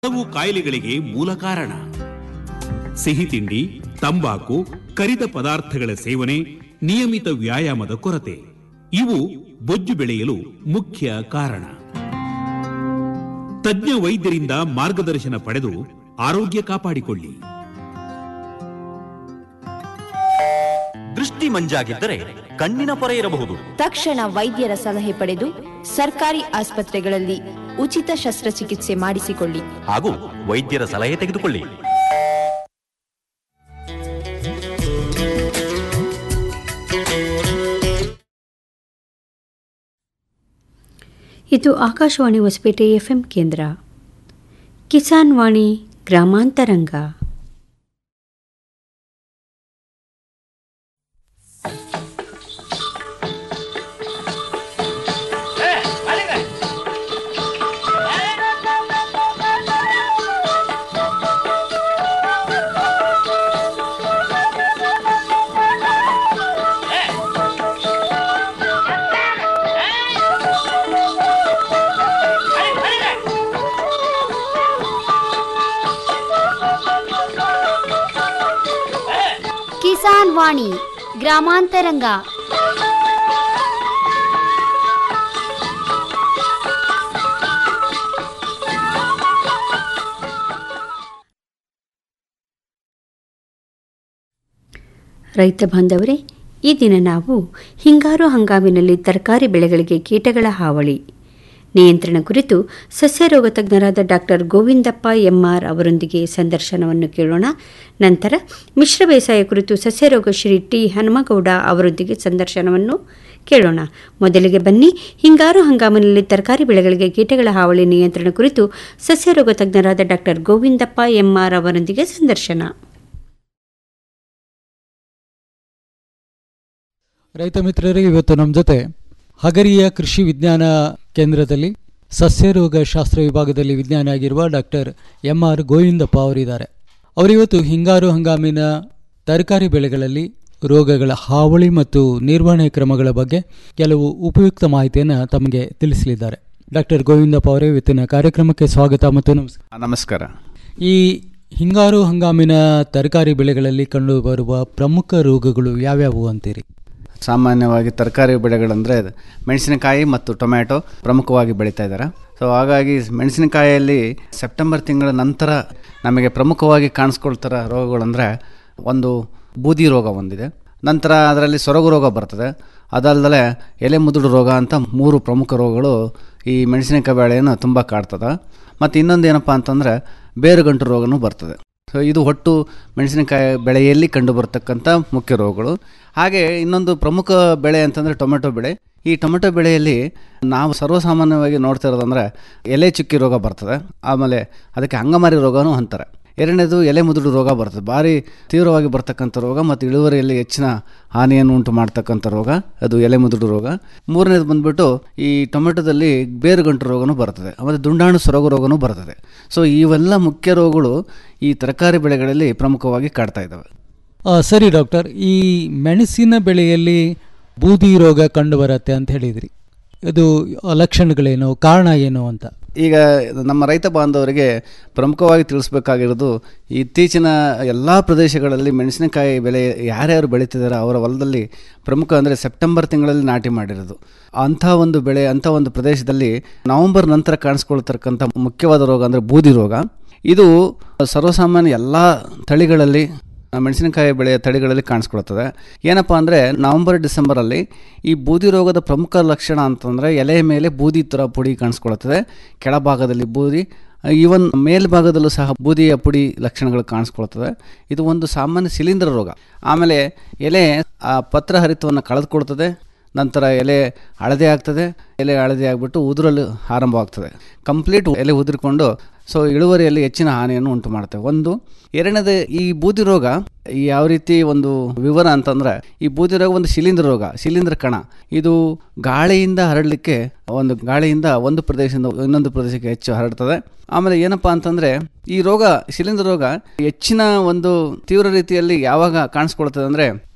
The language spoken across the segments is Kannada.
ಹಲವು ಕಾಯಿಲೆಗಳಿಗೆ ಮೂಲ ಕಾರಣ ಸಿಹಿ ತಿಂಡಿ ತಂಬಾಕು ಕರಿದ ಪದಾರ್ಥಗಳ ಸೇವನೆ ನಿಯಮಿತ ವ್ಯಾಯಾಮದ ಕೊರತೆ ಇವು ಬೊಜ್ಜು ಬೆಳೆಯಲು ಮುಖ್ಯ ಕಾರಣ ತಜ್ಞ ವೈದ್ಯರಿಂದ ಮಾರ್ಗದರ್ಶನ ಪಡೆದು ಆರೋಗ್ಯ ಕಾಪಾಡಿಕೊಳ್ಳಿ ದೃಷ್ಟಿ ಮಂಜಾಗಿದ್ದರೆ ಕಣ್ಣಿನ ಪೊರೆ ಇರಬಹುದು ತಕ್ಷಣ ವೈದ್ಯರ ಸಲಹೆ ಪಡೆದು ಸರ್ಕಾರಿ ಆಸ್ಪತ್ರೆಗಳಲ್ಲಿ ಉಚಿತ ಶಸ್ತ್ರಚಿಕಿತ್ಸೆ ಮಾಡಿಸಿಕೊಳ್ಳಿ ಹಾಗೂ ವೈದ್ಯರ ಸಲಹೆ ತೆಗೆದುಕೊಳ್ಳಿ ಇದು ಆಕಾಶವಾಣಿ ಹೊಸಪೇಟೆ ಎಫ್ಎಂ ಕೇಂದ್ರ ಕಿಸಾನ್ ವಾಣಿ ಗ್ರಾಮಾಂತರಂಗ ಕಿಸಾನ್ ವಾಣಿ ಗ್ರಾಮಾಂತರಂಗ ರೈತ ಬಾಂಧವರೇ ಈ ದಿನ ನಾವು ಹಿಂಗಾರು ಹಂಗಾಮಿನಲ್ಲಿ ತರಕಾರಿ ಬೆಳೆಗಳಿಗೆ ಕೀಟಗಳ ಹಾವಳಿ ನಿಯಂತ್ರಣ ಕುರಿತು ಸಸ್ಯರೋಗ ತಜ್ಞರಾದ ಡಾಕ್ಟರ್ ಗೋವಿಂದಪ್ಪ ಎಂಆರ್ ಅವರೊಂದಿಗೆ ಸಂದರ್ಶನವನ್ನು ಕೇಳೋಣ ನಂತರ ಮಿಶ್ರ ಬೇಸಾಯ ಕುರಿತು ಸಸ್ಯರೋಗ ಶ್ರೀ ಟಿ ಹನುಮಗೌಡ ಅವರೊಂದಿಗೆ ಸಂದರ್ಶನವನ್ನು ಕೇಳೋಣ ಮೊದಲಿಗೆ ಬನ್ನಿ ಹಿಂಗಾರು ಹಂಗಾಮಿನಲ್ಲಿ ತರಕಾರಿ ಬೆಳೆಗಳಿಗೆ ಕೀಟಗಳ ಹಾವಳಿ ನಿಯಂತ್ರಣ ಕುರಿತು ಸಸ್ಯರೋಗ ತಜ್ಞರಾದ ಡಾಕ್ಟರ್ ಗೋವಿಂದಪ್ಪ ಎಂಆರ್ ಅವರೊಂದಿಗೆ ಸಂದರ್ಶನ ರೈತ ಮಿತ್ರರಿಗೆ ಇವತ್ತು ನಮ್ಮ ಜೊತೆ ಹಗರಿಯ ಕೃಷಿ ವಿಜ್ಞಾನ ಕೇಂದ್ರದಲ್ಲಿ ಸಸ್ಯರೋಗ ಶಾಸ್ತ್ರ ವಿಭಾಗದಲ್ಲಿ ವಿಜ್ಞಾನಿ ಆಗಿರುವ ಡಾಕ್ಟರ್ ಎಂ ಆರ್ ಗೋವಿಂದಪ್ಪ ಅವರಿದ್ದಾರೆ ಅವರಿವತ್ತು ಹಿಂಗಾರು ಹಂಗಾಮಿನ ತರಕಾರಿ ಬೆಳೆಗಳಲ್ಲಿ ರೋಗಗಳ ಹಾವಳಿ ಮತ್ತು ನಿರ್ವಹಣೆ ಕ್ರಮಗಳ ಬಗ್ಗೆ ಕೆಲವು ಉಪಯುಕ್ತ ಮಾಹಿತಿಯನ್ನು ತಮಗೆ ತಿಳಿಸಲಿದ್ದಾರೆ ಡಾಕ್ಟರ್ ಗೋವಿಂದಪ್ಪ ಅವರೇ ಇವತ್ತಿನ ಕಾರ್ಯಕ್ರಮಕ್ಕೆ ಸ್ವಾಗತ ಮತ್ತು ನಮಸ್ಕಾರ ನಮಸ್ಕಾರ ಈ ಹಿಂಗಾರು ಹಂಗಾಮಿನ ತರಕಾರಿ ಬೆಳೆಗಳಲ್ಲಿ ಕಂಡುಬರುವ ಪ್ರಮುಖ ರೋಗಗಳು ಯಾವ್ಯಾವು ಅಂತೀರಿ ಸಾಮಾನ್ಯವಾಗಿ ತರಕಾರಿ ಬೆಳೆಗಳಂದರೆ ಮೆಣಸಿನಕಾಯಿ ಮತ್ತು ಟೊಮ್ಯಾಟೊ ಪ್ರಮುಖವಾಗಿ ಬೆಳೀತಾ ಇದ್ದಾರೆ ಸೊ ಹಾಗಾಗಿ ಮೆಣಸಿನಕಾಯಿಯಲ್ಲಿ ಸೆಪ್ಟೆಂಬರ್ ತಿಂಗಳ ನಂತರ ನಮಗೆ ಪ್ರಮುಖವಾಗಿ ಕಾಣಿಸ್ಕೊಳ್ತಾರ ರೋಗಗಳಂದರೆ ಒಂದು ಬೂದಿ ರೋಗ ಒಂದಿದೆ ನಂತರ ಅದರಲ್ಲಿ ಸೊರಗು ರೋಗ ಬರ್ತದೆ ಅದಲ್ಲದೆ ಎಲೆ ಮುದುಡು ರೋಗ ಅಂತ ಮೂರು ಪ್ರಮುಖ ರೋಗಗಳು ಈ ಮೆಣಸಿನಕಾಯಿ ಬೆಳೆಯನ್ನು ತುಂಬ ಕಾಡ್ತದೆ ಮತ್ತು ಇನ್ನೊಂದು ಏನಪ್ಪ ಅಂತಂದರೆ ಬೇರುಗಂಟು ರೋಗನೂ ಬರ್ತದೆ ಸೊ ಇದು ಒಟ್ಟು ಮೆಣಸಿನಕಾಯಿ ಬೆಳೆಯಲ್ಲಿ ಕಂಡುಬರ್ತಕ್ಕಂಥ ಮುಖ್ಯ ರೋಗಗಳು ಹಾಗೆ ಇನ್ನೊಂದು ಪ್ರಮುಖ ಬೆಳೆ ಅಂತಂದರೆ ಟೊಮೆಟೊ ಬೆಳೆ ಈ ಟೊಮೆಟೊ ಬೆಳೆಯಲ್ಲಿ ನಾವು ಸರ್ವಸಾಮಾನ್ಯವಾಗಿ ನೋಡ್ತಾ ಇರೋದಂದರೆ ಎಲೆ ಚುಕ್ಕಿ ರೋಗ ಬರ್ತದೆ ಆಮೇಲೆ ಅದಕ್ಕೆ ಅಂಗಮಾರಿ ರೋಗನೂ ಅಂತಾರೆ ಎರಡನೇದು ಎಲೆ ಮುದುಡು ರೋಗ ಬರ್ತದೆ ಭಾರಿ ತೀವ್ರವಾಗಿ ಬರ್ತಕ್ಕಂಥ ರೋಗ ಮತ್ತು ಇಳುವರಿಯಲ್ಲಿ ಹೆಚ್ಚಿನ ಹಾನಿಯನ್ನು ಉಂಟು ಮಾಡ್ತಕ್ಕಂಥ ರೋಗ ಅದು ಎಲೆ ಮುದುಡು ರೋಗ ಮೂರನೇದು ಬಂದ್ಬಿಟ್ಟು ಈ ಟೊಮೆಟೊದಲ್ಲಿ ಬೇರುಗಂಟು ರೋಗನೂ ಬರ್ತದೆ ಆಮೇಲೆ ದುಂಡಾಣು ಸೊರಗು ರೋಗನೂ ಬರ್ತದೆ ಸೊ ಇವೆಲ್ಲ ಮುಖ್ಯ ರೋಗಗಳು ಈ ತರಕಾರಿ ಬೆಳೆಗಳಲ್ಲಿ ಪ್ರಮುಖವಾಗಿ ಕಾಡ್ತಾ ಇದ್ದಾವೆ ಆ, ಸರಿ ಡಾಕ್ಟರ್ ಈ ಮೆಣಸಿನ ಬೆಳೆಯಲ್ಲಿ ಬೂದಿ ರೋಗ ಕಂಡುಬರುತ್ತೆ ಅಂತ ಹೇಳಿದ್ರಿ ಇದು ಲಕ್ಷಣಗಳೇನು ಕಾರಣ ಏನು ಅಂತ ಈಗ ನಮ್ಮ ರೈತ ಬಾಂಧವರಿಗೆ ಪ್ರಮುಖವಾಗಿ ತಿಳಿಸ್ಬೇಕಾಗಿರೋದು ಇತ್ತೀಚಿನ ಎಲ್ಲ ಪ್ರದೇಶಗಳಲ್ಲಿ ಮೆಣಸಿನಕಾಯಿ ಬೆಳೆ ಯಾರ್ಯಾರು ಬೆಳೀತಿದ್ದಾರೆ ಅವರ ಹೊಲದಲ್ಲಿ ಪ್ರಮುಖ ಅಂದರೆ ಸೆಪ್ಟೆಂಬರ್ ತಿಂಗಳಲ್ಲಿ ನಾಟಿ ಮಾಡಿರೋದು ಅಂಥ ಒಂದು ಬೆಳೆ ಅಂಥ ಒಂದು ಪ್ರದೇಶದಲ್ಲಿ ನವೆಂಬರ್ ನಂತರ ಕಾಣಿಸ್ಕೊಳ್ತಕ್ಕಂಥ ಮುಖ್ಯವಾದ ರೋಗ ಅಂದರೆ ಬೂದಿ ರೋಗ ಇದು ಸರ್ವಸಾಮಾನ್ಯ ಎಲ್ಲ ತಳಿಗಳಲ್ಲಿ ಮೆಣಸಿನಕಾಯಿ ಬೆಳೆಯ ತಳಿಗಳಲ್ಲಿ ಕಾಣಿಸ್ಕೊಳ್ತದೆ ಏನಪ್ಪ ಅಂದರೆ ನವಂಬರ್ ಡಿಸೆಂಬರಲ್ಲಿ ಈ ಬೂದಿ ರೋಗದ ಪ್ರಮುಖ ಲಕ್ಷಣ ಅಂತಂದರೆ ಎಲೆಯ ಮೇಲೆ ಬೂದಿ ಥರ ಪುಡಿ ಕಾಣಿಸ್ಕೊಳ್ತದೆ ಕೆಳಭಾಗದಲ್ಲಿ ಬೂದಿ ಈವನ್ ಮೇಲ್ಭಾಗದಲ್ಲೂ ಸಹ ಬೂದಿಯ ಪುಡಿ ಲಕ್ಷಣಗಳು ಕಾಣಿಸ್ಕೊಳ್ತದೆ ಇದು ಒಂದು ಸಾಮಾನ್ಯ ಶಿಲೀಂಧ್ರ ರೋಗ ಆಮೇಲೆ ಎಲೆ ಆ ಪತ್ರಹರಿತವನ್ನು ಕಳೆದುಕೊಳ್ತದೆ ನಂತರ ಎಲೆ ಹಳದೆ ಆಗ್ತದೆ ಎಲೆ ಹಳದೆ ಆಗಿಬಿಟ್ಟು ಉದುರಲು ಆರಂಭವಾಗ್ತದೆ ಕಂಪ್ಲೀಟ್ ಎಲೆ ಉದುರಿಕೊಂಡು ಸೊ ಇಳುವರಿಯಲ್ಲಿ ಹೆಚ್ಚಿನ ಹಾನಿಯನ್ನು ಉಂಟು ಮಾಡ್ತವೆ ಒಂದು ಎರಡನೇದು ಈ ಬೂದಿ ರೋಗ ಈ ಯಾವ ರೀತಿ ಒಂದು ವಿವರ ಅಂತಂದ್ರೆ ಈ ಬೂದಿ ರೋಗ ಒಂದು ಶಿಲೀಂಧ್ರ ರೋಗ ಶಿಲೀಂಧ್ರ ಕಣ ಇದು ಗಾಳಿಯಿಂದ ಹರಡಲಿಕ್ಕೆ ಒಂದು ಗಾಳಿಯಿಂದ ಒಂದು ಪ್ರದೇಶದಿಂದ ಇನ್ನೊಂದು ಪ್ರದೇಶಕ್ಕೆ ಹೆಚ್ಚು ಹರಡ್ತದೆ ಆಮೇಲೆ ಏನಪ್ಪ ಅಂತಂದ್ರೆ ಈ ರೋಗ ಶಿಲೀಂಧ್ರ ರೋಗ ಹೆಚ್ಚಿನ ಒಂದು ತೀವ್ರ ರೀತಿಯಲ್ಲಿ ಯಾವಾಗ ಕಾಣಿಸ್ಕೊಳ್ತದೆ ಅಂದ್ರೆ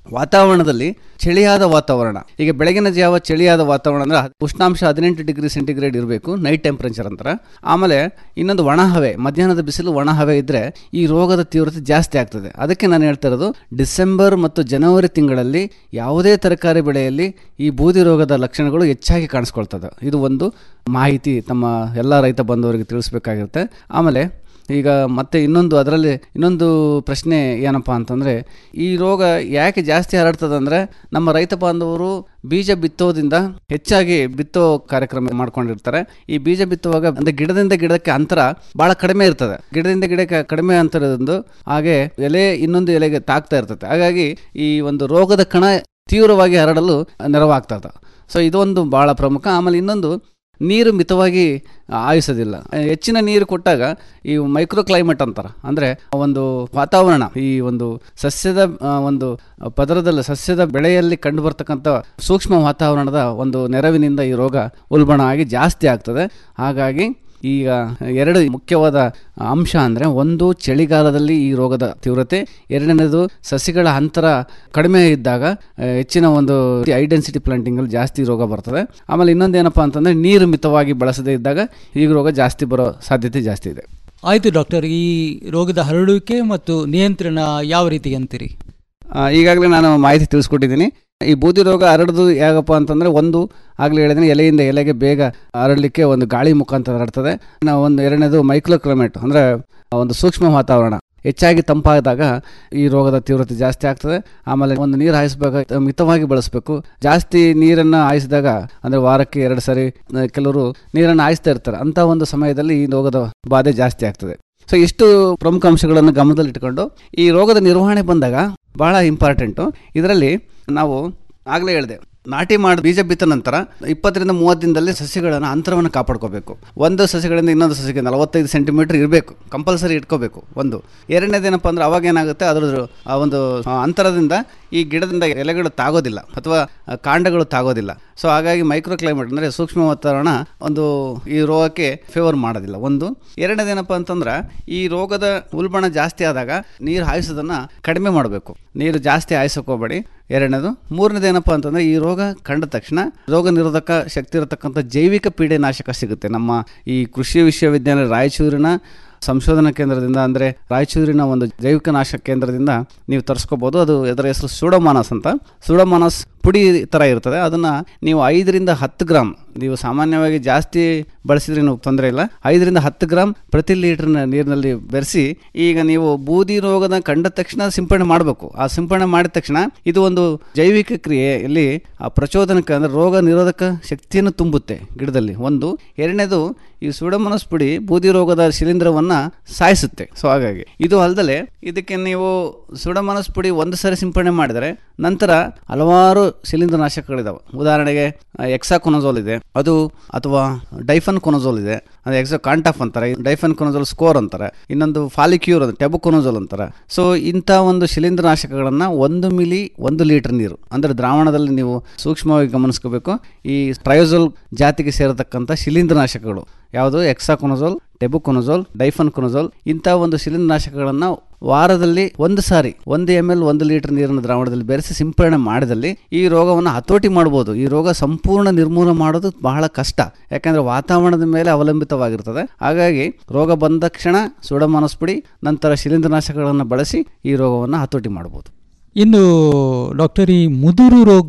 ವಾತಾವರಣದಲ್ಲಿ ಚಳಿಯಾದ ವಾತಾವರಣ ಈಗ ಬೆಳಗಿನ ಜಾವ ಚಳಿಯಾದ ವಾತಾವರಣ ಅಂದ್ರೆ ಉಷ್ಣಾಂಶ ಹದಿನೆಂಟು ಡಿಗ್ರಿ ಸೆಂಟಿಗ್ರೇಡ್ ಇರಬೇಕು ನೈಟ್ ಟೆಂಪರೇಚರ್ ಅಂತಾರೆ ಆಮೇಲೆ ಇನ್ನೊಂದು ಒಣ ಹವೆ ಮಧ್ಯಾಹ್ನದ ಬಿಸಿಲು ಒಣ ಹವೆ ಇದ್ರೆ ಈ ರೋಗದ ತೀವ್ರತೆ ಜಾಸ್ತಿ ಆಗ್ತದೆ ಅದಕ್ಕೆ ನಾನು ಹೇಳ್ತಾ ಇರೋದು ಡಿಸೆಂಬರ್ ಮತ್ತು ಜನವರಿ ತಿಂಗಳಲ್ಲಿ ಯಾವುದೇ ತರಕಾರಿ ಬೆಳೆಯಲ್ಲಿ ಈ ಬೂದಿ ರೋಗದ ಲಕ್ಷಣಗಳು ಹೆಚ್ಚಾಗಿ ಕಾಣಿಸ್ಕೊಳ್ತದೆ ಇದು ಒಂದು ಮಾಹಿತಿ ತಮ್ಮ ಎಲ್ಲ ರೈತ ಬಂಧುವರಿಗೆ ತಿಳಿಸ್ಬೇಕಾಗಿರುತ್ತೆ ಆಮೇಲೆ ಈಗ ಮತ್ತೆ ಇನ್ನೊಂದು ಅದರಲ್ಲಿ ಇನ್ನೊಂದು ಪ್ರಶ್ನೆ ಏನಪ್ಪ ಅಂತಂದರೆ ಈ ರೋಗ ಯಾಕೆ ಜಾಸ್ತಿ ಹರಡ್ತದೆ ಅಂದರೆ ನಮ್ಮ ರೈತ ಬಾಂಧವರು ಬೀಜ ಬಿತ್ತೋದ್ರಿಂದ ಹೆಚ್ಚಾಗಿ ಬಿತ್ತೋ ಕಾರ್ಯಕ್ರಮ ಮಾಡ್ಕೊಂಡಿರ್ತಾರೆ ಈ ಬೀಜ ಬಿತ್ತುವಾಗ ಅಂದರೆ ಗಿಡದಿಂದ ಗಿಡಕ್ಕೆ ಅಂತರ ಭಾಳ ಕಡಿಮೆ ಇರ್ತದೆ ಗಿಡದಿಂದ ಗಿಡಕ್ಕೆ ಕಡಿಮೆ ಅಂತರ ಇರೋದ್ರಿಂದ ಹಾಗೆ ಎಲೆ ಇನ್ನೊಂದು ಎಲೆಗೆ ತಾಕ್ತಾ ಇರ್ತದೆ ಹಾಗಾಗಿ ಈ ಒಂದು ರೋಗದ ಕಣ ತೀವ್ರವಾಗಿ ಹರಡಲು ನೆರವಾಗ್ತದೆ ಸೊ ಇದೊಂದು ಭಾಳ ಪ್ರಮುಖ ಆಮೇಲೆ ಇನ್ನೊಂದು ನೀರು ಮಿತವಾಗಿ ಆಯಿಸೋದಿಲ್ಲ ಹೆಚ್ಚಿನ ನೀರು ಕೊಟ್ಟಾಗ ಈ ಮೈಕ್ರೋ ಕ್ಲೈಮೇಟ್ ಅಂತಾರೆ ಅಂದರೆ ಒಂದು ವಾತಾವರಣ ಈ ಒಂದು ಸಸ್ಯದ ಆ, ಒಂದು ಪದರದಲ್ಲಿ ಸಸ್ಯದ ಬೆಳೆಯಲ್ಲಿ ಕಂಡು ಬರ್ತಕ್ಕಂಥ ಸೂಕ್ಷ್ಮ ವಾತಾವರಣದ ಒಂದು ನೆರವಿನಿಂದ ಈ ರೋಗ ಉಲ್ಬಣ ಆಗಿ ಜಾಸ್ತಿ ಆಗ್ತದೆ ಹಾಗಾಗಿ ಈಗ ಎರಡು ಮುಖ್ಯವಾದ ಅಂಶ ಅಂದರೆ ಒಂದು ಚಳಿಗಾಲದಲ್ಲಿ ಈ ರೋಗದ ತೀವ್ರತೆ ಎರಡನೇದು ಸಸಿಗಳ ಅಂತರ ಕಡಿಮೆ ಇದ್ದಾಗ ಆ, ಹೆಚ್ಚಿನ ಒಂದು ಹೈ ಡೆನ್ಸಿಟಿ ಪ್ಲಾಂಟಿಂಗಲ್ಲಿ ಜಾಸ್ತಿ ರೋಗ ಬರ್ತದೆ ಆಮೇಲೆ ಇನ್ನೊಂದು ಏನಪ್ಪ ಅಂತಂದರೆ ನೀರು ಮಿತವಾಗಿ ಬಳಸದೇ ಇದ್ದಾಗ ಈ ರೋಗ ಜಾಸ್ತಿ ಬರೋ ಸಾಧ್ಯತೆ ಜಾಸ್ತಿ ಇದೆ ಆಯಿತು ಡಾಕ್ಟರ್ ಈ ರೋಗದ ಹರಡುವಿಕೆ ಮತ್ತು ನಿಯಂತ್ರಣ ಯಾವ ರೀತಿ ಅಂತೀರಿ ಈಗಾಗಲೇ ನಾನು ಮಾಹಿತಿ ತಿಳಿಸ್ಕೊಟ್ಟಿದ್ದೀನಿ ಈ ಬೂದಿ ರೋಗ ಹರಡೋದು ಯಾಕಪ್ಪ ಅಂತಂದರೆ ಒಂದು ಆಗಲೇ ಹೇಳಿದ್ದೀನಿ ಎಲೆಯಿಂದ ಎಲೆಗೆ ಬೇಗ ಹರಡಲಿಕ್ಕೆ ಒಂದು ಗಾಳಿ ಮುಖಾಂತರ ಹರಡ್ತದೆ ನಾವು ಒಂದು ಎರಡನೇದು ಮೈಕ್ರೋ ಕ್ಲೈಮೇಟ್ ಅಂದರೆ ಒಂದು ಸೂಕ್ಷ್ಮ ವಾತಾವರಣ ಹೆಚ್ಚಾಗಿ ತಂಪಾದಾಗ ಈ ರೋಗದ ತೀವ್ರತೆ ಜಾಸ್ತಿ ಆಗ್ತದೆ ಆಮೇಲೆ ಒಂದು ನೀರು ಹಾಯಿಸ್ಬೇಕು ಮಿತವಾಗಿ ಬಳಸಬೇಕು ಜಾಸ್ತಿ ನೀರನ್ನು ಹಾಯಿಸಿದಾಗ ಅಂದರೆ ವಾರಕ್ಕೆ ಎರಡು ಸರಿ ಆ, ಕೆಲವರು ನೀರನ್ನು ಹಾಯಿಸ್ತಾ ಇರ್ತಾರೆ ಅಂಥ ಒಂದು ಸಮಯದಲ್ಲಿ ಈ ರೋಗದ ಬಾಧೆ ಜಾಸ್ತಿ ಆಗ್ತದೆ ಸೊ ಇಷ್ಟು ಪ್ರಮುಖ ಅಂಶಗಳನ್ನು ಗಮನದಲ್ಲಿಟ್ಟುಕೊಂಡು ಈ ರೋಗದ ನಿರ್ವಹಣೆ ಬಂದಾಗ ಬಹಳ ಇಂಪಾರ್ಟೆಂಟು ಇದರಲ್ಲಿ ನಾವು ಆಗಲೇ ಹೇಳಿದೆ ನಾಟಿ ಮಾಡಿ ಬೀಜ ಬಿತ್ತ ನಂತರ ಇಪ್ಪತ್ತರಿಂದ ಮೂವತ್ತು ದಿನದಲ್ಲಿ ಸಸ್ಯಗಳನ್ನು ಅಂತರವನ್ನು ಕಾಪಾಡ್ಕೋಬೇಕು ಒಂದು ಸಸ್ಯಗಳಿಂದ ಇನ್ನೊಂದು ಸಸ್ಯಕ್ಕೆ ನಲವತ್ತೈದು ಸೆಂಟಿಮೀಟರ್ ಇರಬೇಕು ಕಂಪಲ್ಸರಿ ಇಟ್ಕೋಬೇಕು ಒಂದು ಎರಡನೇದೇನಪ್ಪ ಅಂದ್ರೆ ಅವಾಗ ಏನಾಗುತ್ತೆ ಅದರ ಆ ಒಂದು ಆ, ಅಂತರದಿಂದ ಈ ಗಿಡದಿಂದ ಎಲೆಗಳು ತಾಗೋದಿಲ್ಲ ಅಥವಾ ಆ, ಕಾಂಡಗಳು ತಾಗೋದಿಲ್ಲ ಸೊ ಹಾಗಾಗಿ ಮೈಕ್ರೋ ಕ್ಲೈಮೇಟ್ ಅಂದರೆ ಸೂಕ್ಷ್ಮ ವಾತಾವರಣ ಒಂದು ಈ ರೋಗಕ್ಕೆ ಫೇವರ್ ಮಾಡೋದಿಲ್ಲ ಒಂದು ಎರಡನೇದೇನಪ್ಪ ಅಂತಂದ್ರೆ ಈ ರೋಗದ ಉಲ್ಬಣ ಜಾಸ್ತಿ ಆದಾಗ ನೀರು ಹಾಯಿಸೋದನ್ನು ಕಡಿಮೆ ಮಾಡಬೇಕು ನೀರು ಜಾಸ್ತಿ ಹಾಯಿಸೋಕೆ ಹೋಗಬೇಡಿ ಎರಡನೇದು ಮೂರನೇದು ಏನಪ್ಪ ಅಂತಂದರೆ ಈ ರೋಗ ಕಂಡ ತಕ್ಷಣ ರೋಗ ನಿರೋಧಕ ಶಕ್ತಿ ಇರತಕ್ಕಂಥ ಜೈವಿಕ ಪೀಡೆನಾಶಕ ಸಿಗುತ್ತೆ ನಮ್ಮ ಈ ಕೃಷಿ ವಿಶ್ವವಿದ್ಯಾಲಯ ರಾಯಚೂರಿನ ಸಂಶೋಧನಾ ಕೇಂದ್ರದಿಂದ ಅಂದರೆ ರಾಯಚೂರಿನ ಒಂದು ಜೈವಿಕ ನಾಶಕ ಕೇಂದ್ರದಿಂದ ನೀವು ತರಿಸ್ಕೋಬೋದು ಅದು ಅದರ ಹೆಸರು ಸೂಡೋಮಾನಸ್ ಅಂತ ಸೂಡೋಮಾನಸ್ ಪುಡಿ ಥರ ಇರ್ತದೆ ಅದನ್ನು ನೀವು ಐದರಿಂದ ಹತ್ತು ಗ್ರಾಮ್ ನೀವು ಸಾಮಾನ್ಯವಾಗಿ ಜಾಸ್ತಿ ಬಳಸಿದ್ರೆ ನೀವು ತೊಂದರೆ ಇಲ್ಲ ಐದರಿಂದ ಹತ್ತು ಗ್ರಾಮ್ ಪ್ರತಿ ಲೀಟರ್ ನೀರಿನಲ್ಲಿ ಬೆರೆಸಿ ಈಗ ನೀವು ಬೂದಿ ರೋಗದ ಕಂಡ ತಕ್ಷಣ ಸಿಂಪಡಣೆ ಮಾಡಬೇಕು ಆ ಸಿಂಪಡಣೆ ಮಾಡಿದ ತಕ್ಷಣ ಇದು ಒಂದು ಜೈವಿಕ ಕ್ರಿಯೆಯಲ್ಲಿ ಆ ಪ್ರಚೋದನಕ್ಕೆ ಅಂದರೆ ರೋಗ ನಿರೋಧಕ ಶಕ್ತಿಯನ್ನು ತುಂಬುತ್ತೆ ಗಿಡದಲ್ಲಿ ಒಂದು ಎರಡನೇದು ಈ ಸುಡಮನಸ್ ಪುಡಿ ಬೂದಿ ರೋಗದ ಶಿಲೀಂಧ್ರವನ್ನು ಸಾಯಿಸುತ್ತೆ ಸೊ ಹಾಗಾಗಿ ಇದು ಅಲ್ಲದೆ ಇದಕ್ಕೆ ನೀವು ಸುಡಮನಸ್ ಪುಡಿ ಒಂದು ಸರಿ ಸಿಂಪಡಣೆ ಮಾಡಿದರೆ ನಂತರ ಹಲವಾರು ಶಿಲೀಂಧ್ರನಾಶಕಗಳಿದಾವೆ ಉದಾಹರಣೆಗೆ ಎಕ್ಸಾಕೊನಜೋಲ್ ಇದೆ ಅದು ಅಥವಾ ಡೈಫನ್ ಕೊನಜೋಲ್ ಇದೆ ಅದು ಎಕ್ಸೋ ಕಾಂಟಾಫ್ ಅಂತಾರೆ ಡೈಫನ್ ಕೊನಜೋಲ್ ಸ್ಕೋರ್ ಅಂತಾರೆ ಇನ್ನೊಂದು ಫಾಲಿಕ್ಯೂರ್ ಅದು ಟೆಬುಕೊನಜೋಲ್ ಅಂತಾರೆ ಸೊ ಇಂಥ ಒಂದು ಶಿಲೀಂಧ್ರನಾಶಕಗಳನ್ನು ಒಂದು ಮಿಲಿ ಒಂದು ಲೀಟರ್ ನೀರು ಅಂದರೆ ದ್ರಾವಣದಲ್ಲಿ ನೀವು ಸೂಕ್ಷ್ಮವಾಗಿ ಗಮನಿಸ್ಕೋಬೇಕು ಈ ಟ್ರಯೋಜೋಲ್ ಜಾತಿಗೆ ಸೇರತಕ್ಕಂಥ ಶಿಲೀಂಧ್ರನಾಶಕಗಳು ಯಾವುದು ಎಕ್ಸಾಕೊನಜೋಲ್ ಟೆಬುಕೊನಜೋಲ್ ಡೈಫನ್ ಕೊನಜೋಲ್ ಇಂಥ ಒಂದು ಶಿಲೀಂಧ್ರನಾಶಕಗಳನ್ನು ವಾರದಲ್ಲಿ ಒಂದು ಸಾರಿ ಒಂದು ಎಮ್ ಎಲ್ ಒಂದು ಲೀಟರ್ ನೀರಿನ ದ್ರಾವಣದಲ್ಲಿ ಬೆರೆಸಿ ಸಿಂಪಡಣೆ ಮಾಡಿದಲ್ಲಿ ಈ ರೋಗವನ್ನು ಹತೋಟಿ ಮಾಡ್ಬೋದು ಈ ರೋಗ ಸಂಪೂರ್ಣ ನಿರ್ಮೂಲನೆ ಮಾಡೋದು ಬಹಳ ಕಷ್ಟ ಯಾಕಂದರೆ ವಾತಾವರಣದ ಮೇಲೆ ಅವಲಂಬಿತವಾಗಿರ್ತದೆ ಹಾಗಾಗಿ ರೋಗ ಬಂದ ತಕ್ಷಣ ಸುಡಮಾನಸ್ ಪುಡಿ ನಂತರ ಶಿಲೀಂಧ್ರನಾಶಕಗಳನ್ನು ಬಳಸಿ ಈ ರೋಗವನ್ನು ಹತೋಟಿ ಮಾಡ್ಬೋದು ಇನ್ನು ಡಾಕ್ಟರ್ ಈ ಮುದುರು ರೋಗ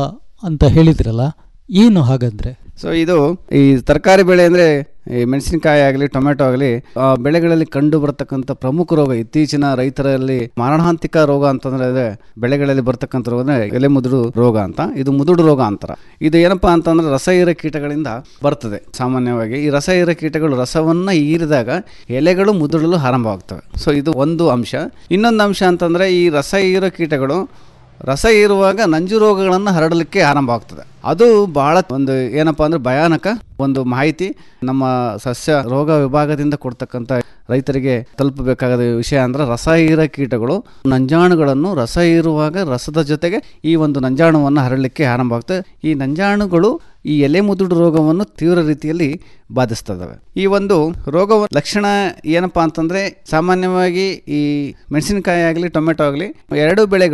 ಅಂತ ಹೇಳಿದ್ರಲ್ಲ ಏನು ಹಾಗಂದ್ರೆ ಸೊ ಇದು ಈ ತರಕಾರಿ ಬೆಳೆ ಅಂದರೆ ಈ ಮೆಣಸಿನಕಾಯಿ ಆಗಲಿ ಟೊಮೆಟೊ ಆಗಲಿ ಆ ಬೆಳೆಗಳಲ್ಲಿ ಕಂಡು ಬರತಕ್ಕಂಥ ಪ್ರಮುಖ ರೋಗ ಇತ್ತೀಚಿನ ರೈತರಲ್ಲಿ ಮಾರಣಾಂತಿಕ ರೋಗ ಅಂತಂದ್ರೆ ಅದೇ ಬೆಳೆಗಳಲ್ಲಿ ಬರ್ತಕ್ಕಂಥ ರೋಗ ಅಂದ್ರೆ ಎಲೆ ಮುದುಡು ರೋಗ ಅಂತ ಇದು ಮುದುಡು ರೋಗ ಅಂತಾರ ಇದು ಏನಪ್ಪಾ ಅಂತಂದ್ರೆ ರಸ ಹೀರ ಕೀಟಗಳಿಂದ ಬರ್ತದೆ ಸಾಮಾನ್ಯವಾಗಿ ಈ ರಸ ಹೀರ ಕೀಟಗಳು ರಸವನ್ನ ಹೀರಿದಾಗ ಎಲೆಗಳು ಮುದುಡಲು ಆರಂಭವಾಗ್ತವೆ ಸೊ ಇದು ಒಂದು ಅಂಶ ಇನ್ನೊಂದು ಅಂಶ ಅಂತಂದ್ರೆ ಈ ರಸ ಹೀರೋ ಕೀಟಗಳು ರಸ ಇರುವಾಗ ನಂಜು ರೋಗಗಳನ್ನು ಹರಡಲಿಕ್ಕೆ ಆರಂಭ ಆಗ್ತದೆ ಅದು ಬಹಳ ಒಂದು ಏನಪ್ಪ ಅಂದ್ರೆ ಭಯಾನಕ ಒಂದು ಮಾಹಿತಿ ನಮ್ಮ ಸಸ್ಯ ರೋಗ ವಿಭಾಗದಿಂದ ಕೊಡ್ತಕ್ಕಂಥ ರೈತರಿಗೆ ತಲುಪಬೇಕಾದ ವಿಷಯ ಅಂದ್ರೆ ರಸ ಹೀರ ಕೀಟಗಳು ನಂಜಾಣುಗಳನ್ನು ರಸ ಹೀರುವಾಗ ರಸದ ಜೊತೆಗೆ ಈ ಒಂದು ನಂಜಾಣುವನ್ನು ಹರಡಲಿಕ್ಕೆ ಆರಂಭ ಆಗ್ತದೆ ಈ ನಂಜಾಣುಗಳು ಈ ಎಲೆ ಮುದುಡು ರೋಗವನ್ನು ತೀವ್ರ ರೀತಿಯಲ್ಲಿ ಬಾಧಿಸ್ತದವೆ ಈ ಒಂದು ರೋಗ ಲಕ್ಷಣ ಏನಪ್ಪಾ ಅಂತಂದ್ರೆ ಸಾಮಾನ್ಯವಾಗಿ ಈ ಮೆಣಸಿನಕಾಯಿ ಆಗಲಿ ಟೊಮೆಟೊ ಆಗಲಿ ಎರಡು ಬೆಳೆಗಳು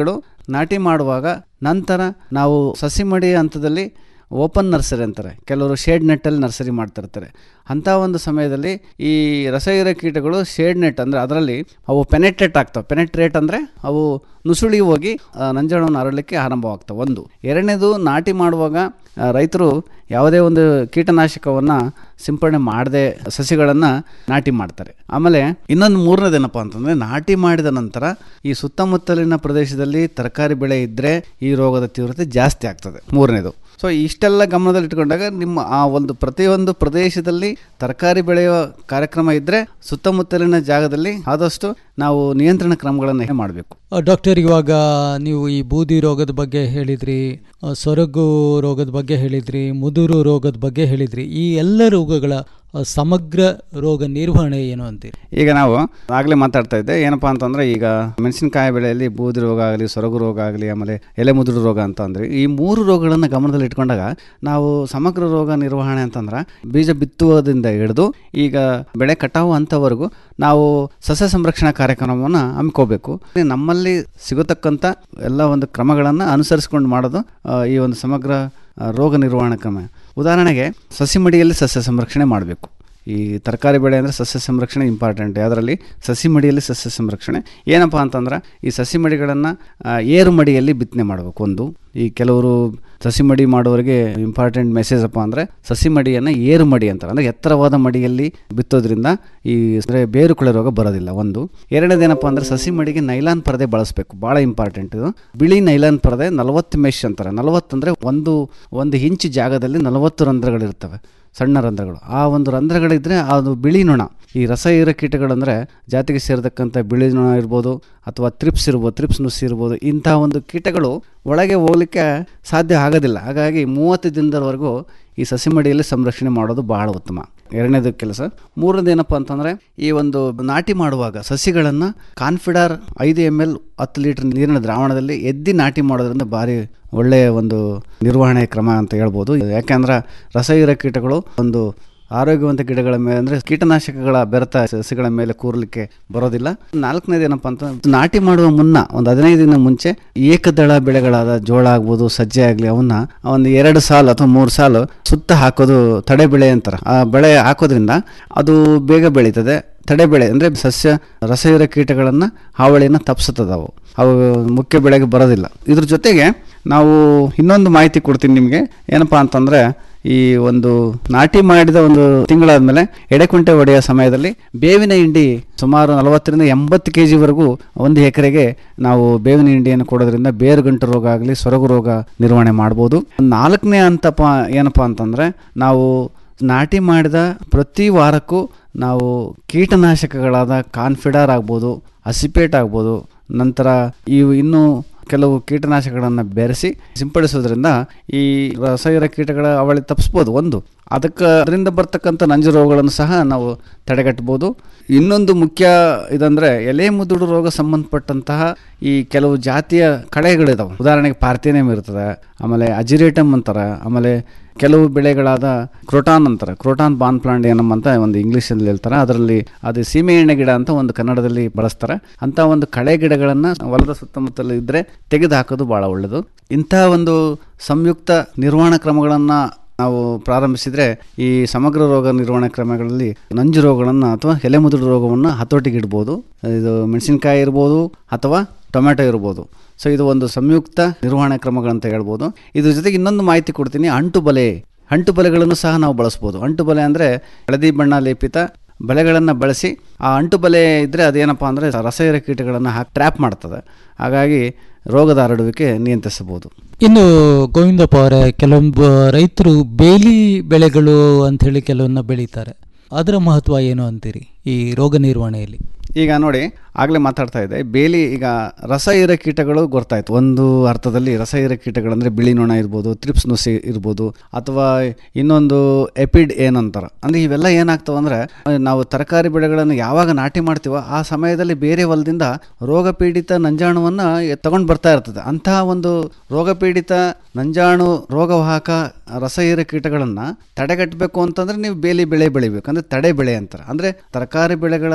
ನಾಟಿ ಮಾಡುವಾಗ ನಂತರ ನಾವು ಸಸಿ ಮಡಿ ಹಂತದಲ್ಲಿ ಓಪನ್ ನರ್ಸರಿ ಅಂತಾರೆ ಕೆಲವರು ಶೇಡ್ ನೆಟ್ಟಲ್ಲಿ ನರ್ಸರಿ ಮಾಡ್ತಿರ್ತಾರೆ ಅಂಥ ಒಂದು ಸಮಯದಲ್ಲಿ ಈ ರಸಹೀರ ಕೀಟಗಳು ಶೇಡ್ ನೆಟ್ ಅಂದರೆ ಅದರಲ್ಲಿ ಅವು ಪೆನೆಟ್ರೇಟ್ ಆಗ್ತವೆ ಪೆನೆಟ್ರೇಟ್ ಅಂದರೆ ಅವು ನುಸುಳಿ ಹೋಗಿ ಆ, ನಂಜಾಣವನ್ನು ಹರಡಲಿಕ್ಕೆ ಆರಂಭವಾಗ್ತವೆ ಒಂದು ಎರಡನೇದು ನಾಟಿ ಮಾಡುವಾಗ ಆ, ರೈತರು ಯಾವುದೇ ಒಂದು ಕೀಟನಾಶಕವನ್ನು ಸಿಂಪಡಣೆ ಮಾಡದೆ ಸಸಿಗಳನ್ನು ನಾಟಿ ಮಾಡ್ತಾರೆ ಆಮೇಲೆ ಇನ್ನೊಂದು ಮೂರನೇದೇನಪ್ಪ ಅಂತಂದರೆ ನಾಟಿ ಮಾಡಿದ ನಂತರ ಈ ಸುತ್ತಮುತ್ತಲಿನ ಪ್ರದೇಶದಲ್ಲಿ ತರಕಾರಿ ಬೆಳೆ ಇದ್ದರೆ ಈ ರೋಗದ ತೀವ್ರತೆ ಜಾಸ್ತಿ ಆಗ್ತದೆ ಮೂರನೇದು ಸೊ ಇಷ್ಟೆಲ್ಲ ಗಮನದಲ್ಲಿ ಇಟ್ಕೊಂಡಾಗ ನಿಮ್ಮ ಆ ಒಂದು ಪ್ರತಿಯೊಂದು ಪ್ರದೇಶದಲ್ಲಿ ತರಕಾರಿ ಬೆಳೆಯುವ ಕಾರ್ಯಕ್ರಮ ಇದ್ದರೆ ಸುತ್ತಮುತ್ತಲಿನ ಜಾಗದಲ್ಲಿ ಆದಷ್ಟು ನಾವು ನಿಯಂತ್ರಣ ಕ್ರಮಗಳನ್ನು ಮಾಡಬೇಕು ಆ, ಡಾಕ್ಟರ್ ಇವಾಗ ನೀವು ಈ ಬೂದಿ ರೋಗದ ಬಗ್ಗೆ ಹೇಳಿದ್ರಿ ಆ, ಸೊರಗು ರೋಗದ ಬಗ್ಗೆ ಹೇಳಿದ್ರಿ ಮುದುರು ರೋಗದ ಬಗ್ಗೆ ಹೇಳಿದ್ರಿ ಈ ಎಲ್ಲ ರೋಗಗಳ ಆ, ಸಮಗ್ರ ರೋಗ ನಿರ್ವಹಣೆ ಏನು ಅಂತೀರಿ ಈಗ ನಾವು ಆಗಲೇ ಮಾತಾಡ್ತಾ ಇದ್ದೆ ಏನಪ್ಪಾ ಅಂತಂದ್ರೆ ಈಗ ಮೆಣಸಿನಕಾಯಿ ಬೆಳೆಯಲ್ಲಿ ಬೂದಿ ರೋಗ ಆಗಲಿ ಸೊರಗು ರೋಗ ಆಗಲಿ ಆಮೇಲೆ ಎಲೆ ಮುದುರು ರೋಗ ಅಂತ ಅಂದ್ರೆ ಈ ಮೂರು ರೋಗಗಳನ್ನು ಗಮನದಲ್ಲಿ ಇಟ್ಕೊಂಡಾಗ ನಾವು ಸಮಗ್ರ ರೋಗ ನಿರ್ವಹಣೆ ಅಂತಂದ್ರೆ ಬೀಜ ಬಿತ್ತುವುದರಿಂದ ಹಿಡಿದು ಈಗ ಬೆಳೆ ಕಟಾವು ಹಂತವರೆಗೂ ನಾವು ಸಸ್ಯ ಸಂರಕ್ಷಣಾ ಕಾರ್ಯಕ್ರಮವನ್ನು ಹಮ್ಮಿಕೋಬೇಕು ನಮ್ಮಲ್ಲಿ ಸಿಗತಕ್ಕಂಥ ಎಲ್ಲ ಒಂದು ಕ್ರಮಗಳನ್ನು ಅನುಸರಿಸ್ಕೊಂಡು ಮಾಡೋದು ಆ, ಈ ಒಂದು ಸಮಗ್ರ ಆ, ರೋಗ ನಿರ್ವಹಣಾ ಕ್ರಮ ಉದಾಹರಣೆಗೆ ಸಸಿ ಮಡಿಯಲ್ಲಿ ಸಸ್ಯ ಸಂರಕ್ಷಣೆ ಮಾಡಬೇಕು ಈ ತರಕಾರಿ ಬೆಳೆ ಅಂದರೆ ಸಸ್ಯ ಸಂರಕ್ಷಣೆ ಇಂಪಾರ್ಟೆಂಟ್ ಅದರಲ್ಲಿ ಸಸಿ ಮಡಿಯಲ್ಲಿ ಸಸ್ಯ ಸಂರಕ್ಷಣೆ ಏನಪ್ಪ ಅಂತಂದ್ರೆ ಈ ಸಸಿ ಮಡಿಗಳನ್ನು ಏರು ಮಡಿಯಲ್ಲಿ ಬಿತ್ತನೆ ಮಾಡಬೇಕು ಒಂದು ಈ ಕೆಲವರು ಸಸಿ ಮಡಿ ಮಾಡೋರಿಗೆ ಇಂಪಾರ್ಟೆಂಟ್ ಮೆಸೇಜ್ ಅಪ್ಪ ಅಂದರೆ ಸಸಿ ಮಡಿಯನ್ನು ಏರು ಮಡಿ ಅಂತಾರೆ ಅಂದರೆ ಎತ್ತರವಾದ ಮಡಿಯಲ್ಲಿ ಬಿತ್ತೋದ್ರಿಂದ ಈ ಅಂದರೆ ಬೇರುಕೊಳೆ ರೋಗ ಬರೋದಿಲ್ಲ ಒಂದು ಎರಡನೇದೇನಪ್ಪ ಅಂದರೆ ಸಸಿ ಮಡಿಗೆ ನೈಲಾನ್ ಪರದೆ ಬಳಸಬೇಕು ಭಾಳ ಇಂಪಾರ್ಟೆಂಟ್ ಇದು ಬಿಳಿ ನೈಲಾನ್ ಪರದೆ ನಲವತ್ತು ಮೆಶ್ ಅಂತಾರೆ ನಲವತ್ತು ಅಂದರೆ ಒಂದು ಒಂದು ಇಂಚು ಜಾಗದಲ್ಲಿ ನಲವತ್ತು ರಂಧ್ರಗಳಿರ್ತವೆ ಸಣ್ಣ ರಂಧ್ರಗಳು ಆ ಒಂದು ರಂಧ್ರಗಳಿದ್ರೆ ಅದು ಬಿಳಿ ನೊಣ ಈ ರಸ ಹೀರೋ ಕೀಟಗಳಂದರೆ ಜಾತಿಗೆ ಸೇರತಕ್ಕಂಥ ಬಿಳಿ ನೊಣ ಇರ್ಬೋದು ಅಥವಾ ತ್ರಿಪ್ಸ್ ಇರ್ಬೋದು ತ್ರಿಪ್ಸ್ ನುಸಿ ಇರ್ಬೋದು ಇಂಥ ಒಂದು ಕೀಟಗಳು ಒಳಗೆ ಹೋಗ್ಲಿಕ್ಕೆ ಸಾಧ್ಯ ಆಗೋದಿಲ್ಲ ಹಾಗಾಗಿ ಮೂವತ್ತು ದಿನದವರೆಗೂ ಈ ಸಸಿ ಮಡಿಯಲ್ಲಿ ಸಂರಕ್ಷಣೆ ಮಾಡೋದು ಬಹಳ ಉತ್ತಮ ಎರಡನೇದು ಕೆಲಸ ಮೂರನೇದು ಏನಪ್ಪ ಅಂತಂದರೆ ಈ ಒಂದು ನಾಟಿ ಮಾಡುವಾಗ ಸಸಿಗಳನ್ನು ಕಾನ್ಫಿಡಾರ್ ಐದು ಎಮ್ ಎಲ್ ಹತ್ತು ಲೀಟರ್ ನೀರಿನ ದ್ರಾವಣದಲ್ಲಿ ಎದ್ದಿ ನಾಟಿ ಮಾಡೋದ್ರಿಂದ ಭಾರಿ ಒಳ್ಳೆಯ ಒಂದು ನಿರ್ವಹಣೆ ಕ್ರಮ ಅಂತ ಹೇಳ್ಬೋದು ಯಾಕೆಂದ್ರೆ ರಸಹೀರ ಕೀಟಗಳು ಒಂದು ಆರೋಗ್ಯವಂತ ಗಿಡಗಳ ಮೇಲೆ ಅಂದರೆ ಕೀಟನಾಶಕಗಳ ಬೆರೆತ ಸಸಿಗಳ ಮೇಲೆ ಕೂರಲಿಕ್ಕೆ ಬರೋದಿಲ್ಲ ನಾಲ್ಕನೇದು ಏನಪ್ಪ ಅಂತ ನಾಟಿ ಮಾಡುವ ಮುನ್ನ ಒಂದು ಹದಿನೈದು ದಿನ ಮುಂಚೆ ಏಕದಳ ಬೆಳೆಗಳಾದ ಜೋಳ ಆಗ್ಬೋದು ಸಜ್ಜೆ ಆಗಲಿ ಅವನ್ನ ಒಂದು ಎರಡು ಸಾಲು ಅಥವಾ ಮೂರು ಸಾಲು ಸುತ್ತ ಹಾಕೋದು ತಡೆ ಬೆಳೆ ಅಂತಾರೆ ಆ ಬೆಳೆ ಹಾಕೋದ್ರಿಂದ ಅದು ಬೇಗ ಬೆಳೀತದೆ ತಡೆ ಬೆಳೆ ಅಂದರೆ ಸಸ್ಯ ರಸಹೀರ ಕೀಟಗಳನ್ನು ಹಾವಳಿಯನ್ನು ತಪ್ಪಿಸುತ್ತದೆ ಅವು ಅವು ಮುಖ್ಯ ಬೆಳೆಗೆ ಬರೋದಿಲ್ಲ ಇದ್ರ ಜೊತೆಗೆ ನಾವು ಇನ್ನೊಂದು ಮಾಹಿತಿ ಕೊಡ್ತೀನಿ ನಿಮಗೆ ಏನಪ್ಪ ಅಂತಂದರೆ ಈ ಒಂದು ನಾಟಿ ಮಾಡಿದ ಒಂದು ತಿಂಗಳಾದ್ಮೇಲೆ ಎಡೆಕುಂಟೆ ಹೊಡೆಯೋ ಸಮಯದಲ್ಲಿ ಬೇವಿನ ಹಿಂಡಿ ಸುಮಾರು ನಲವತ್ತರಿಂದ ಎಂಬತ್ತು ಕೆ ಜಿವರೆಗೂ ಒಂದು ಎಕರೆಗೆ ನಾವು ಬೇವಿನ ಹಿಂಡಿಯನ್ನು ಕೊಡೋದ್ರಿಂದ ಬೇರುಗಂಟು ರೋಗ ಆಗಲಿ ಸೊರಗು ರೋಗ ನಿರ್ವಹಣೆ ಮಾಡ್ಬೋದು ನಾಲ್ಕನೇ ಹಂತಪ್ಪ ಏನಪ್ಪ ಅಂತಂದರೆ ನಾವು ನಾಟಿ ಮಾಡಿದ ಪ್ರತಿ ವಾರಕ್ಕೂ ನಾವು ಕೀಟನಾಶಕಗಳಾದ ಕಾನ್ಫಿಡಾರ್ ಆಗ್ಬೋದು ಅಸಿಪೇಟ್ ಆಗ್ಬೋದು ನಂತರ ಇವು ಇನ್ನೂ ಕೆಲವು ಕೀಟನಾಶಕಗಳನ್ನು ಬೆರೆಸಿ ಸಿಂಪಡಿಸೋದ್ರಿಂದ ಈ ರಸಾಯನ ಕೀಟಗಳ ಅವಳಿ ತಪ್ಪಿಸ್ಬೋದು ಒಂದು ಅದಕ್ಕೆ ಅದರಿಂದ ಬರ್ತಕ್ಕಂಥ ನಂಜು ರೋಗಗಳನ್ನು ಸಹ ನಾವು ತಡೆಗಟ್ಟಬೋದು ಇನ್ನೊಂದು ಮುಖ್ಯ ಇದಂದರೆ ಎಲೆ ಮುದುಡು ರೋಗ ಸಂಬಂಧಪಟ್ಟಂತಹ ಈ ಕೆಲವು ಜಾತಿಯ ಕಳೆಗಳಿದಾವೆ ಉದಾಹರಣೆಗೆ ಪಾರ್ಥೇನಿಯಂ ಇರ್ತದೆ ಆಮೇಲೆ ಅಜಿರೇಟಮ್ ಅಂತಾರೆ ಆಮೇಲೆ ಕೆಲವು ಬೆಳೆಗಳಾದ ಕ್ರೋಟಾನ್ ಅಂತಾರೆ ಕ್ರೋಟಾನ್ ಬಾನ್ ಪ್ಲಾಂಡಿಯನಮ್ ಅಂತ ಒಂದು ಇಂಗ್ಲೀಷಲ್ಲಿ ಹೇಳ್ತಾರೆ ಅದರಲ್ಲಿ ಅದು ಸೀಮೆ ಎಣ್ಣೆ ಗಿಡ ಅಂತ ಒಂದು ಕನ್ನಡದಲ್ಲಿ ಬಳಸ್ತಾರೆ ಅಂಥ ಒಂದು ಕಳೆ ಗಿಡಗಳನ್ನು ಹೊಲದ ಸುತ್ತಮುತ್ತಲು ಇದ್ದರೆ ತೆಗೆದು ಹಾಕೋದು ಭಾಳ ಒಳ್ಳೆಯದು ಇಂಥ ಒಂದು ಸಂಯುಕ್ತ ನಿರ್ವಹಣಾ ಕ್ರಮಗಳನ್ನು ನಾವು ಪ್ರಾರಂಭಿಸಿದರೆ ಈ ಸಮಗ್ರ ರೋಗ ನಿರ್ವಹಣೆ ಕ್ರಮಗಳಲ್ಲಿ ನಂಜು ರೋಗಗಳನ್ನು ಅಥವಾ ಎಲೆಮುದುರು ರೋಗವನ್ನು ಹತೋಟಿಗಿಡ್ಬೋದು ಇದು ಮೆಣಸಿನಕಾಯಿ ಇರ್ಬೋದು ಅಥವಾ ಟೊಮೆಟೊ ಇರ್ಬೋದು ಸೊ ಇದು ಒಂದು ಸಂಯುಕ್ತ ನಿರ್ವಹಣೆ ಕ್ರಮಗಳಂತ ಹೇಳ್ಬೋದು ಇದ್ರ ಜೊತೆಗೆ ಇನ್ನೊಂದು ಮಾಹಿತಿ ಕೊಡ್ತೀನಿ ಅಂಟು ಬಲೆ ಅಂಟು ಬಲೆಗಳನ್ನು ಸಹ ನಾವು ಬಳಸ್ಬೋದು ಅಂಟು ಬಲೆ ಅಂದರೆ ಹಳದಿ ಬಣ್ಣ ಲೇಪಿತ ಬಲೆಗಳನ್ನು ಬಳಸಿ ಆ ಅಂಟು ಬಲೆ ಇದ್ದರೆ ಅದೇನಪ್ಪ ಅಂದರೆ ರಸಾಯನ ಕೀಟಗಳನ್ನು ಹಾಕಿ ಟ್ರ್ಯಾಪ್ ಮಾಡ್ತದೆ ಹಾಗಾಗಿ ರೋಗದ ಹರಡುವಿಕೆ ನಿಯಂತ್ರಿಸಬಹುದು ಇನ್ನು ಗೋವಿಂದಪ್ಪ ಅವರೇ ಕೆಲವೊಂದು ರೈತರು ಬೇಲಿ ಬೆಳೆಗಳು ಅಂಥೇಳಿ ಕೆಲವನ್ನ ಬೆಳೀತಾರೆ ಅದರ ಮಹತ್ವ ಏನು ಅಂತೀರಿ ಈ ರೋಗ ನಿರ್ವಹಣೆಯಲ್ಲಿ ಈಗ ನೋಡಿ ಆಗಲೇ ಮಾತಾಡ್ತಾ ಇದ್ದೆ ಬೇಲಿ ಈಗ ರಸ ಹೀರೋ ಕೀಟಗಳು ಗೊತ್ತಾಯ್ತು ಒಂದು ಅರ್ಥದಲ್ಲಿ ರಸ ಹೀರೋ ಕೀಟಗಳಂದರೆ ಬಿಳಿ ನೊಣ ಇರ್ಬೋದು ತ್ರಿಪ್ಸ್ ನುಸಿ ಇರ್ಬೋದು ಅಥವಾ ಇನ್ನೊಂದು ಎಪಿಡ್ ಏನಂತಾರೆ ಅಂದರೆ ಇವೆಲ್ಲ ಏನಾಗ್ತವೆ ಅಂದರೆ ನಾವು ತರಕಾರಿ ಬೆಳೆಗಳನ್ನು ಯಾವಾಗ ನಾಟಿ ಮಾಡ್ತೀವೋ ಆ ಸಮಯದಲ್ಲಿ ಬೇರೆ ಹೊಲದಿಂದ ರೋಗ ಪೀಡಿತ ನಂಜಾಣುವನ್ನು ತಗೊಂಡು ಬರ್ತಾ ಇರ್ತದೆ ಅಂತಹ ಒಂದು ರೋಗ ಪೀಡಿತ ನಂಜಾಣು ರೋಗವಾಹಕ ರಸಹೀರ ಕೀಟಗಳನ್ನು ತಡೆಗಟ್ಟಬೇಕು ಅಂತಂದರೆ ನೀವು ಬೇಲಿ ಬೆಳೆ ಬೆಳಿಬೇಕು ಅಂದರೆ ತಡೆ ಬೆಳೆ ಅಂತಾರೆ ಅಂದರೆ ತರಕಾರಿ ಬೆಳೆಗಳ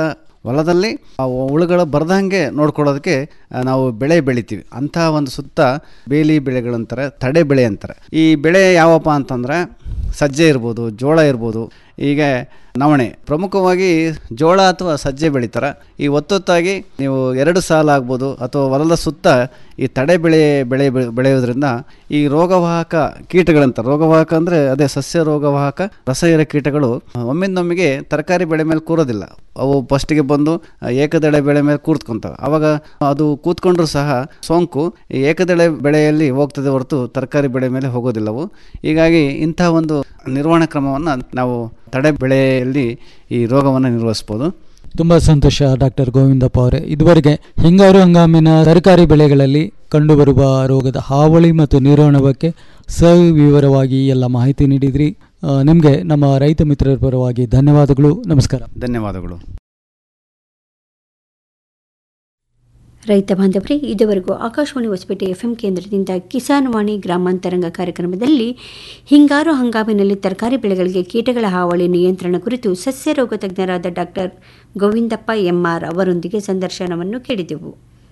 ಹೊಲದಲ್ಲಿ ಆ ಹುಳುಗಳು ಬರ್ದಂಗೆ ನೋಡ್ಕೊಳ್ಳೋದಕ್ಕೆ ಆ, ನಾವು ಬೆಳೆ ಬೆಳಿತೀವಿ ಅಂಥ ಒಂದು ಸುತ್ತ ಬೇಲಿ ಬೆಳೆಗಳಂತಾರೆ ತಡೆ ಬೆಳೆ ಅಂತಾರೆ ಈ ಬೆಳೆ ಯಾವಪ್ಪ ಅಂತಂದರೆ ಸಜ್ಜೆ ಇರ್ಬೋದು ಜೋಳ ಇರ್ಬೋದು ಈಗ ನವಣೆ ಪ್ರಮುಖವಾಗಿ ಜೋಳ ಅಥವಾ ಸಜ್ಜೆ ಬೆಳಿತಾರೆ ಈ ಒತ್ತೊತ್ತಾಗಿ ನೀವು ಎರಡು ಸಾಲ ಆಗ್ಬೋದು ಅಥವಾ ಹೊಲದ ಸುತ್ತ ಈ ತಡೆ ಬೆಳೆ ಬೆಳೆ ಬೆಳೆ- ಬೆಳೆಯೋದ್ರಿಂದ ಈ ರೋಗವಾಹಕ ಕೀಟಗಳಂತ ರೋಗವಾಹಕ ಅಂದರೆ ಅದೇ ಸಸ್ಯ ರೋಗವಾಹಕ ರಸಹೀರ ಕೀಟಗಳು ಒಮ್ಮಿಂದೊಮ್ಮೆಗೆ ತರಕಾರಿ ಬೆಳೆ ಮೇಲೆ ಕೂರೋದಿಲ್ಲ ಅವು ಫಸ್ಟಿಗೆ ಬಂದು ಆ, ಏಕದಳೆ ಬೆಳೆ ಮೇಲೆ ಕೂತ್ಕೊಂತವೆ ಆವಾಗ ಅದು ಕೂತ್ಕೊಂಡ್ರೂ ಸಹ ಸೋಂಕು ಈ ಏಕದಳೆ ಬೆಳೆಯಲ್ಲಿ ಹೋಗ್ತದೆ ಹೊರತು ತರಕಾರಿ ಬೆಳೆ ಮೇಲೆ ಹೋಗೋದಿಲ್ಲವು ಹೀಗಾಗಿ ಇಂಥ ಒಂದು ನಿರ್ವಹಣಾ ಕ್ರಮವನ್ನು ನಾವು ತಡೆ ಬೆಳೆಯಲ್ಲಿ ಈ ರೋಗವನ್ನು ನಿರ್ವಹಿಸ್ಬೋದು ತುಂಬ ಸಂತೋಷ ಡಾಕ್ಟರ್ ಗೋವಿಂದಪ್ಪ ಅವರೇ ಇದುವರೆಗೆ ಹಿಂಗಾರು ಹಂಗಾಮಿನ ತರಕಾರಿ ಬೆಳೆಗಳಲ್ಲಿ ಕಂಡುಬರುವ ರೋಗದ ಹಾವಳಿ ಮತ್ತು ನಿರ್ವಹಣೆ ಬಗ್ಗೆ ಸವಿವರವಾಗಿ ಎಲ್ಲ ಮಾಹಿತಿ ನೀಡಿದ್ರಿ ನಿಮಗೆ ನಮ್ಮ ರೈತ ಮಿತ್ರರ ಪರವಾಗಿ ಧನ್ಯವಾದಗಳು ನಮಸ್ಕಾರ ಧನ್ಯವಾದಗಳು ರೈತ ಬಾಂಧವರೇ ಇದುವರೆಗೂ ಆಕಾಶವಾಣಿ ಹೊಸಪೇಟೆ ಎಫ್ಎಂ ಕೇಂದ್ರದಿಂದ ಕಿಸಾನ್ ವಾಣಿ ಗ್ರಾಮಾಂತರಂಗ ಕಾರ್ಯಕ್ರಮದಲ್ಲಿ ಹಿಂಗಾರು ಹಂಗಾಮಿನಲ್ಲಿ ತರಕಾರಿ ಬೆಳೆಗಳಿಗೆ ಕೀಟಗಳ ಹಾವಳಿ ನಿಯಂತ್ರಣ ಕುರಿತು ಸಸ್ಯ ರೋಗ ತಜ್ಞರಾದ ಡಾಕ್ಟರ್ ಗೋವಿಂದಪ್ಪ ಎಂಆರ್ ಅವರೊಂದಿಗೆ ಸಂದರ್ಶನವನ್ನು ಕೇಳಿದೆವು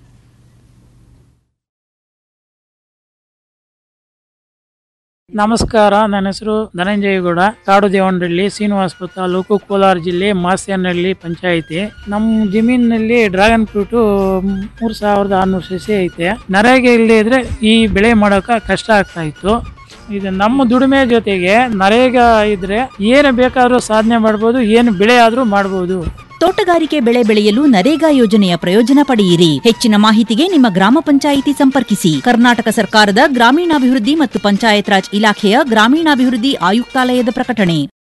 ನಮಸ್ಕಾರ ನನ್ನ ಹೆಸರು ಧನಂಜಯಗೌಡ ಕಾಡು ದೇವನಹಳ್ಳಿ ಶ್ರೀನಿವಾಸಪುರ ತಾಲೂಕು ಕೋಲಾರ ಜಿಲ್ಲೆ ಮಾಸ್ಯನಹಳ್ಳಿ ಪಂಚಾಯಿತಿ ನಮ್ಮ ಜಮೀನಿನಲ್ಲಿ ಡ್ರ್ಯಾಗನ್ ಫ್ರೂಟ್ ಮೂರ್ ಸಾವಿರದ ಆರ್ನೂರು ಸಸಿ ಐತೆ ನರೇಗೆ ಇಲ್ಲದೆ ಇದ್ರೆ ಈ ಬೆಳೆ ಮಾಡೋಕೆ ಕಷ್ಟ ಆಗ್ತಾ ಇತ್ತು ಇದು ನಮ್ಮ ದುಡಿಮೆ ಜೊತೆಗೆ ನರೇಗ ಇದ್ರೆ ಏನು ಬೇಕಾದ್ರೂ ಸಾಧನೆ ಮಾಡ್ಬೋದು ಏನು ಬೆಳೆ ಆದ್ರೂ ಮಾಡ್ಬೋದು ತೋಟಗಾರಿಕೆ ಬೆಳೆ ಬೆಳೆಯಲು ನರೇಗಾ ಯೋಜನೆಯ ಪ್ರಯೋಜನ ಪಡೆಯಿರಿ ಹೆಚ್ಚಿನ ಮಾಹಿತಿಗೆ ನಿಮ್ಮ ಗ್ರಾಮ ಪಂಚಾಯಿತಿ ಸಂಪರ್ಕಿಸಿ ಕರ್ನಾಟಕ ಸರ್ಕಾರದ ಗ್ರಾಮೀಣಾಭಿವೃದ್ಧಿ ಮತ್ತು ಪಂಚಾಯತ್ ರಾಜ್ ಇಲಾಖೆಯ ಗ್ರಾಮೀಣಾಭಿವೃದ್ಧಿ ಆಯುಕ್ತಾಲಯದ ಪ್ರಕಟಣೆ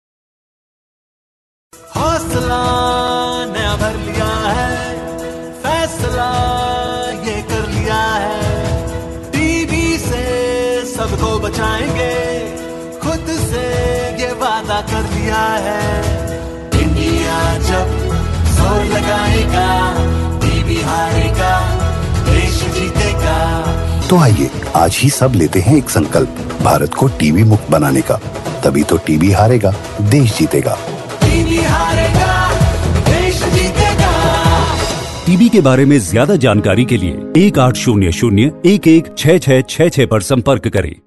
हौसला नया भर लिया है फैसला ये कर लिया है टीवी से सबको बचाएंगे खुद से ये वादा कर लिया है इंडिया जब जोर लगाएगा टीवी हारेगा देश जीतेगा तो आइए आज ही सब लेते हैं एक संकल्प भारत को टीवी मुक्त बनाने का तभी तो टीवी हारेगा देश जीतेगा टीवी हारेगा देश जीतेगा टीबी के बारे में ज्यादा जानकारी के लिए एक आठ शून्य शून्य एक एक छः छः छः छः पर संपर्क करें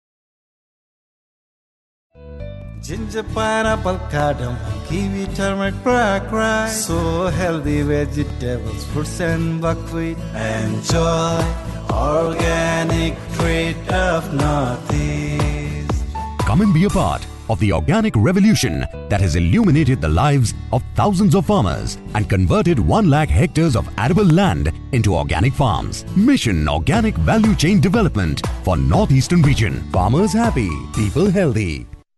Ginger, pineapple, cardamom, kiwi, turmeric, black rice. So healthy vegetables, fruits and buckwheat. Enjoy organic treat of Northeast. Come and be a part of the organic revolution that has illuminated the lives of thousands of farmers and converted 1 lakh hectares of arable land into organic farms. Mission Organic Value Chain Development for Northeastern Region. Farmers happy, people healthy.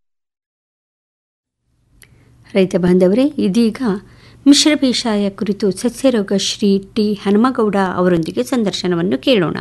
ರೈತ ಬಾಂಧವರೇ ಇದೀಗ ಮಿಶ್ರ ಬೇಸಾಯ ಕುರಿತು ಸಸ್ಯರೋಗ ಶ್ರೀ ಟಿ ಹನುಮಗೌಡ ಅವರೊಂದಿಗೆ ಸಂದರ್ಶನವನ್ನು ಕೇಳೋಣ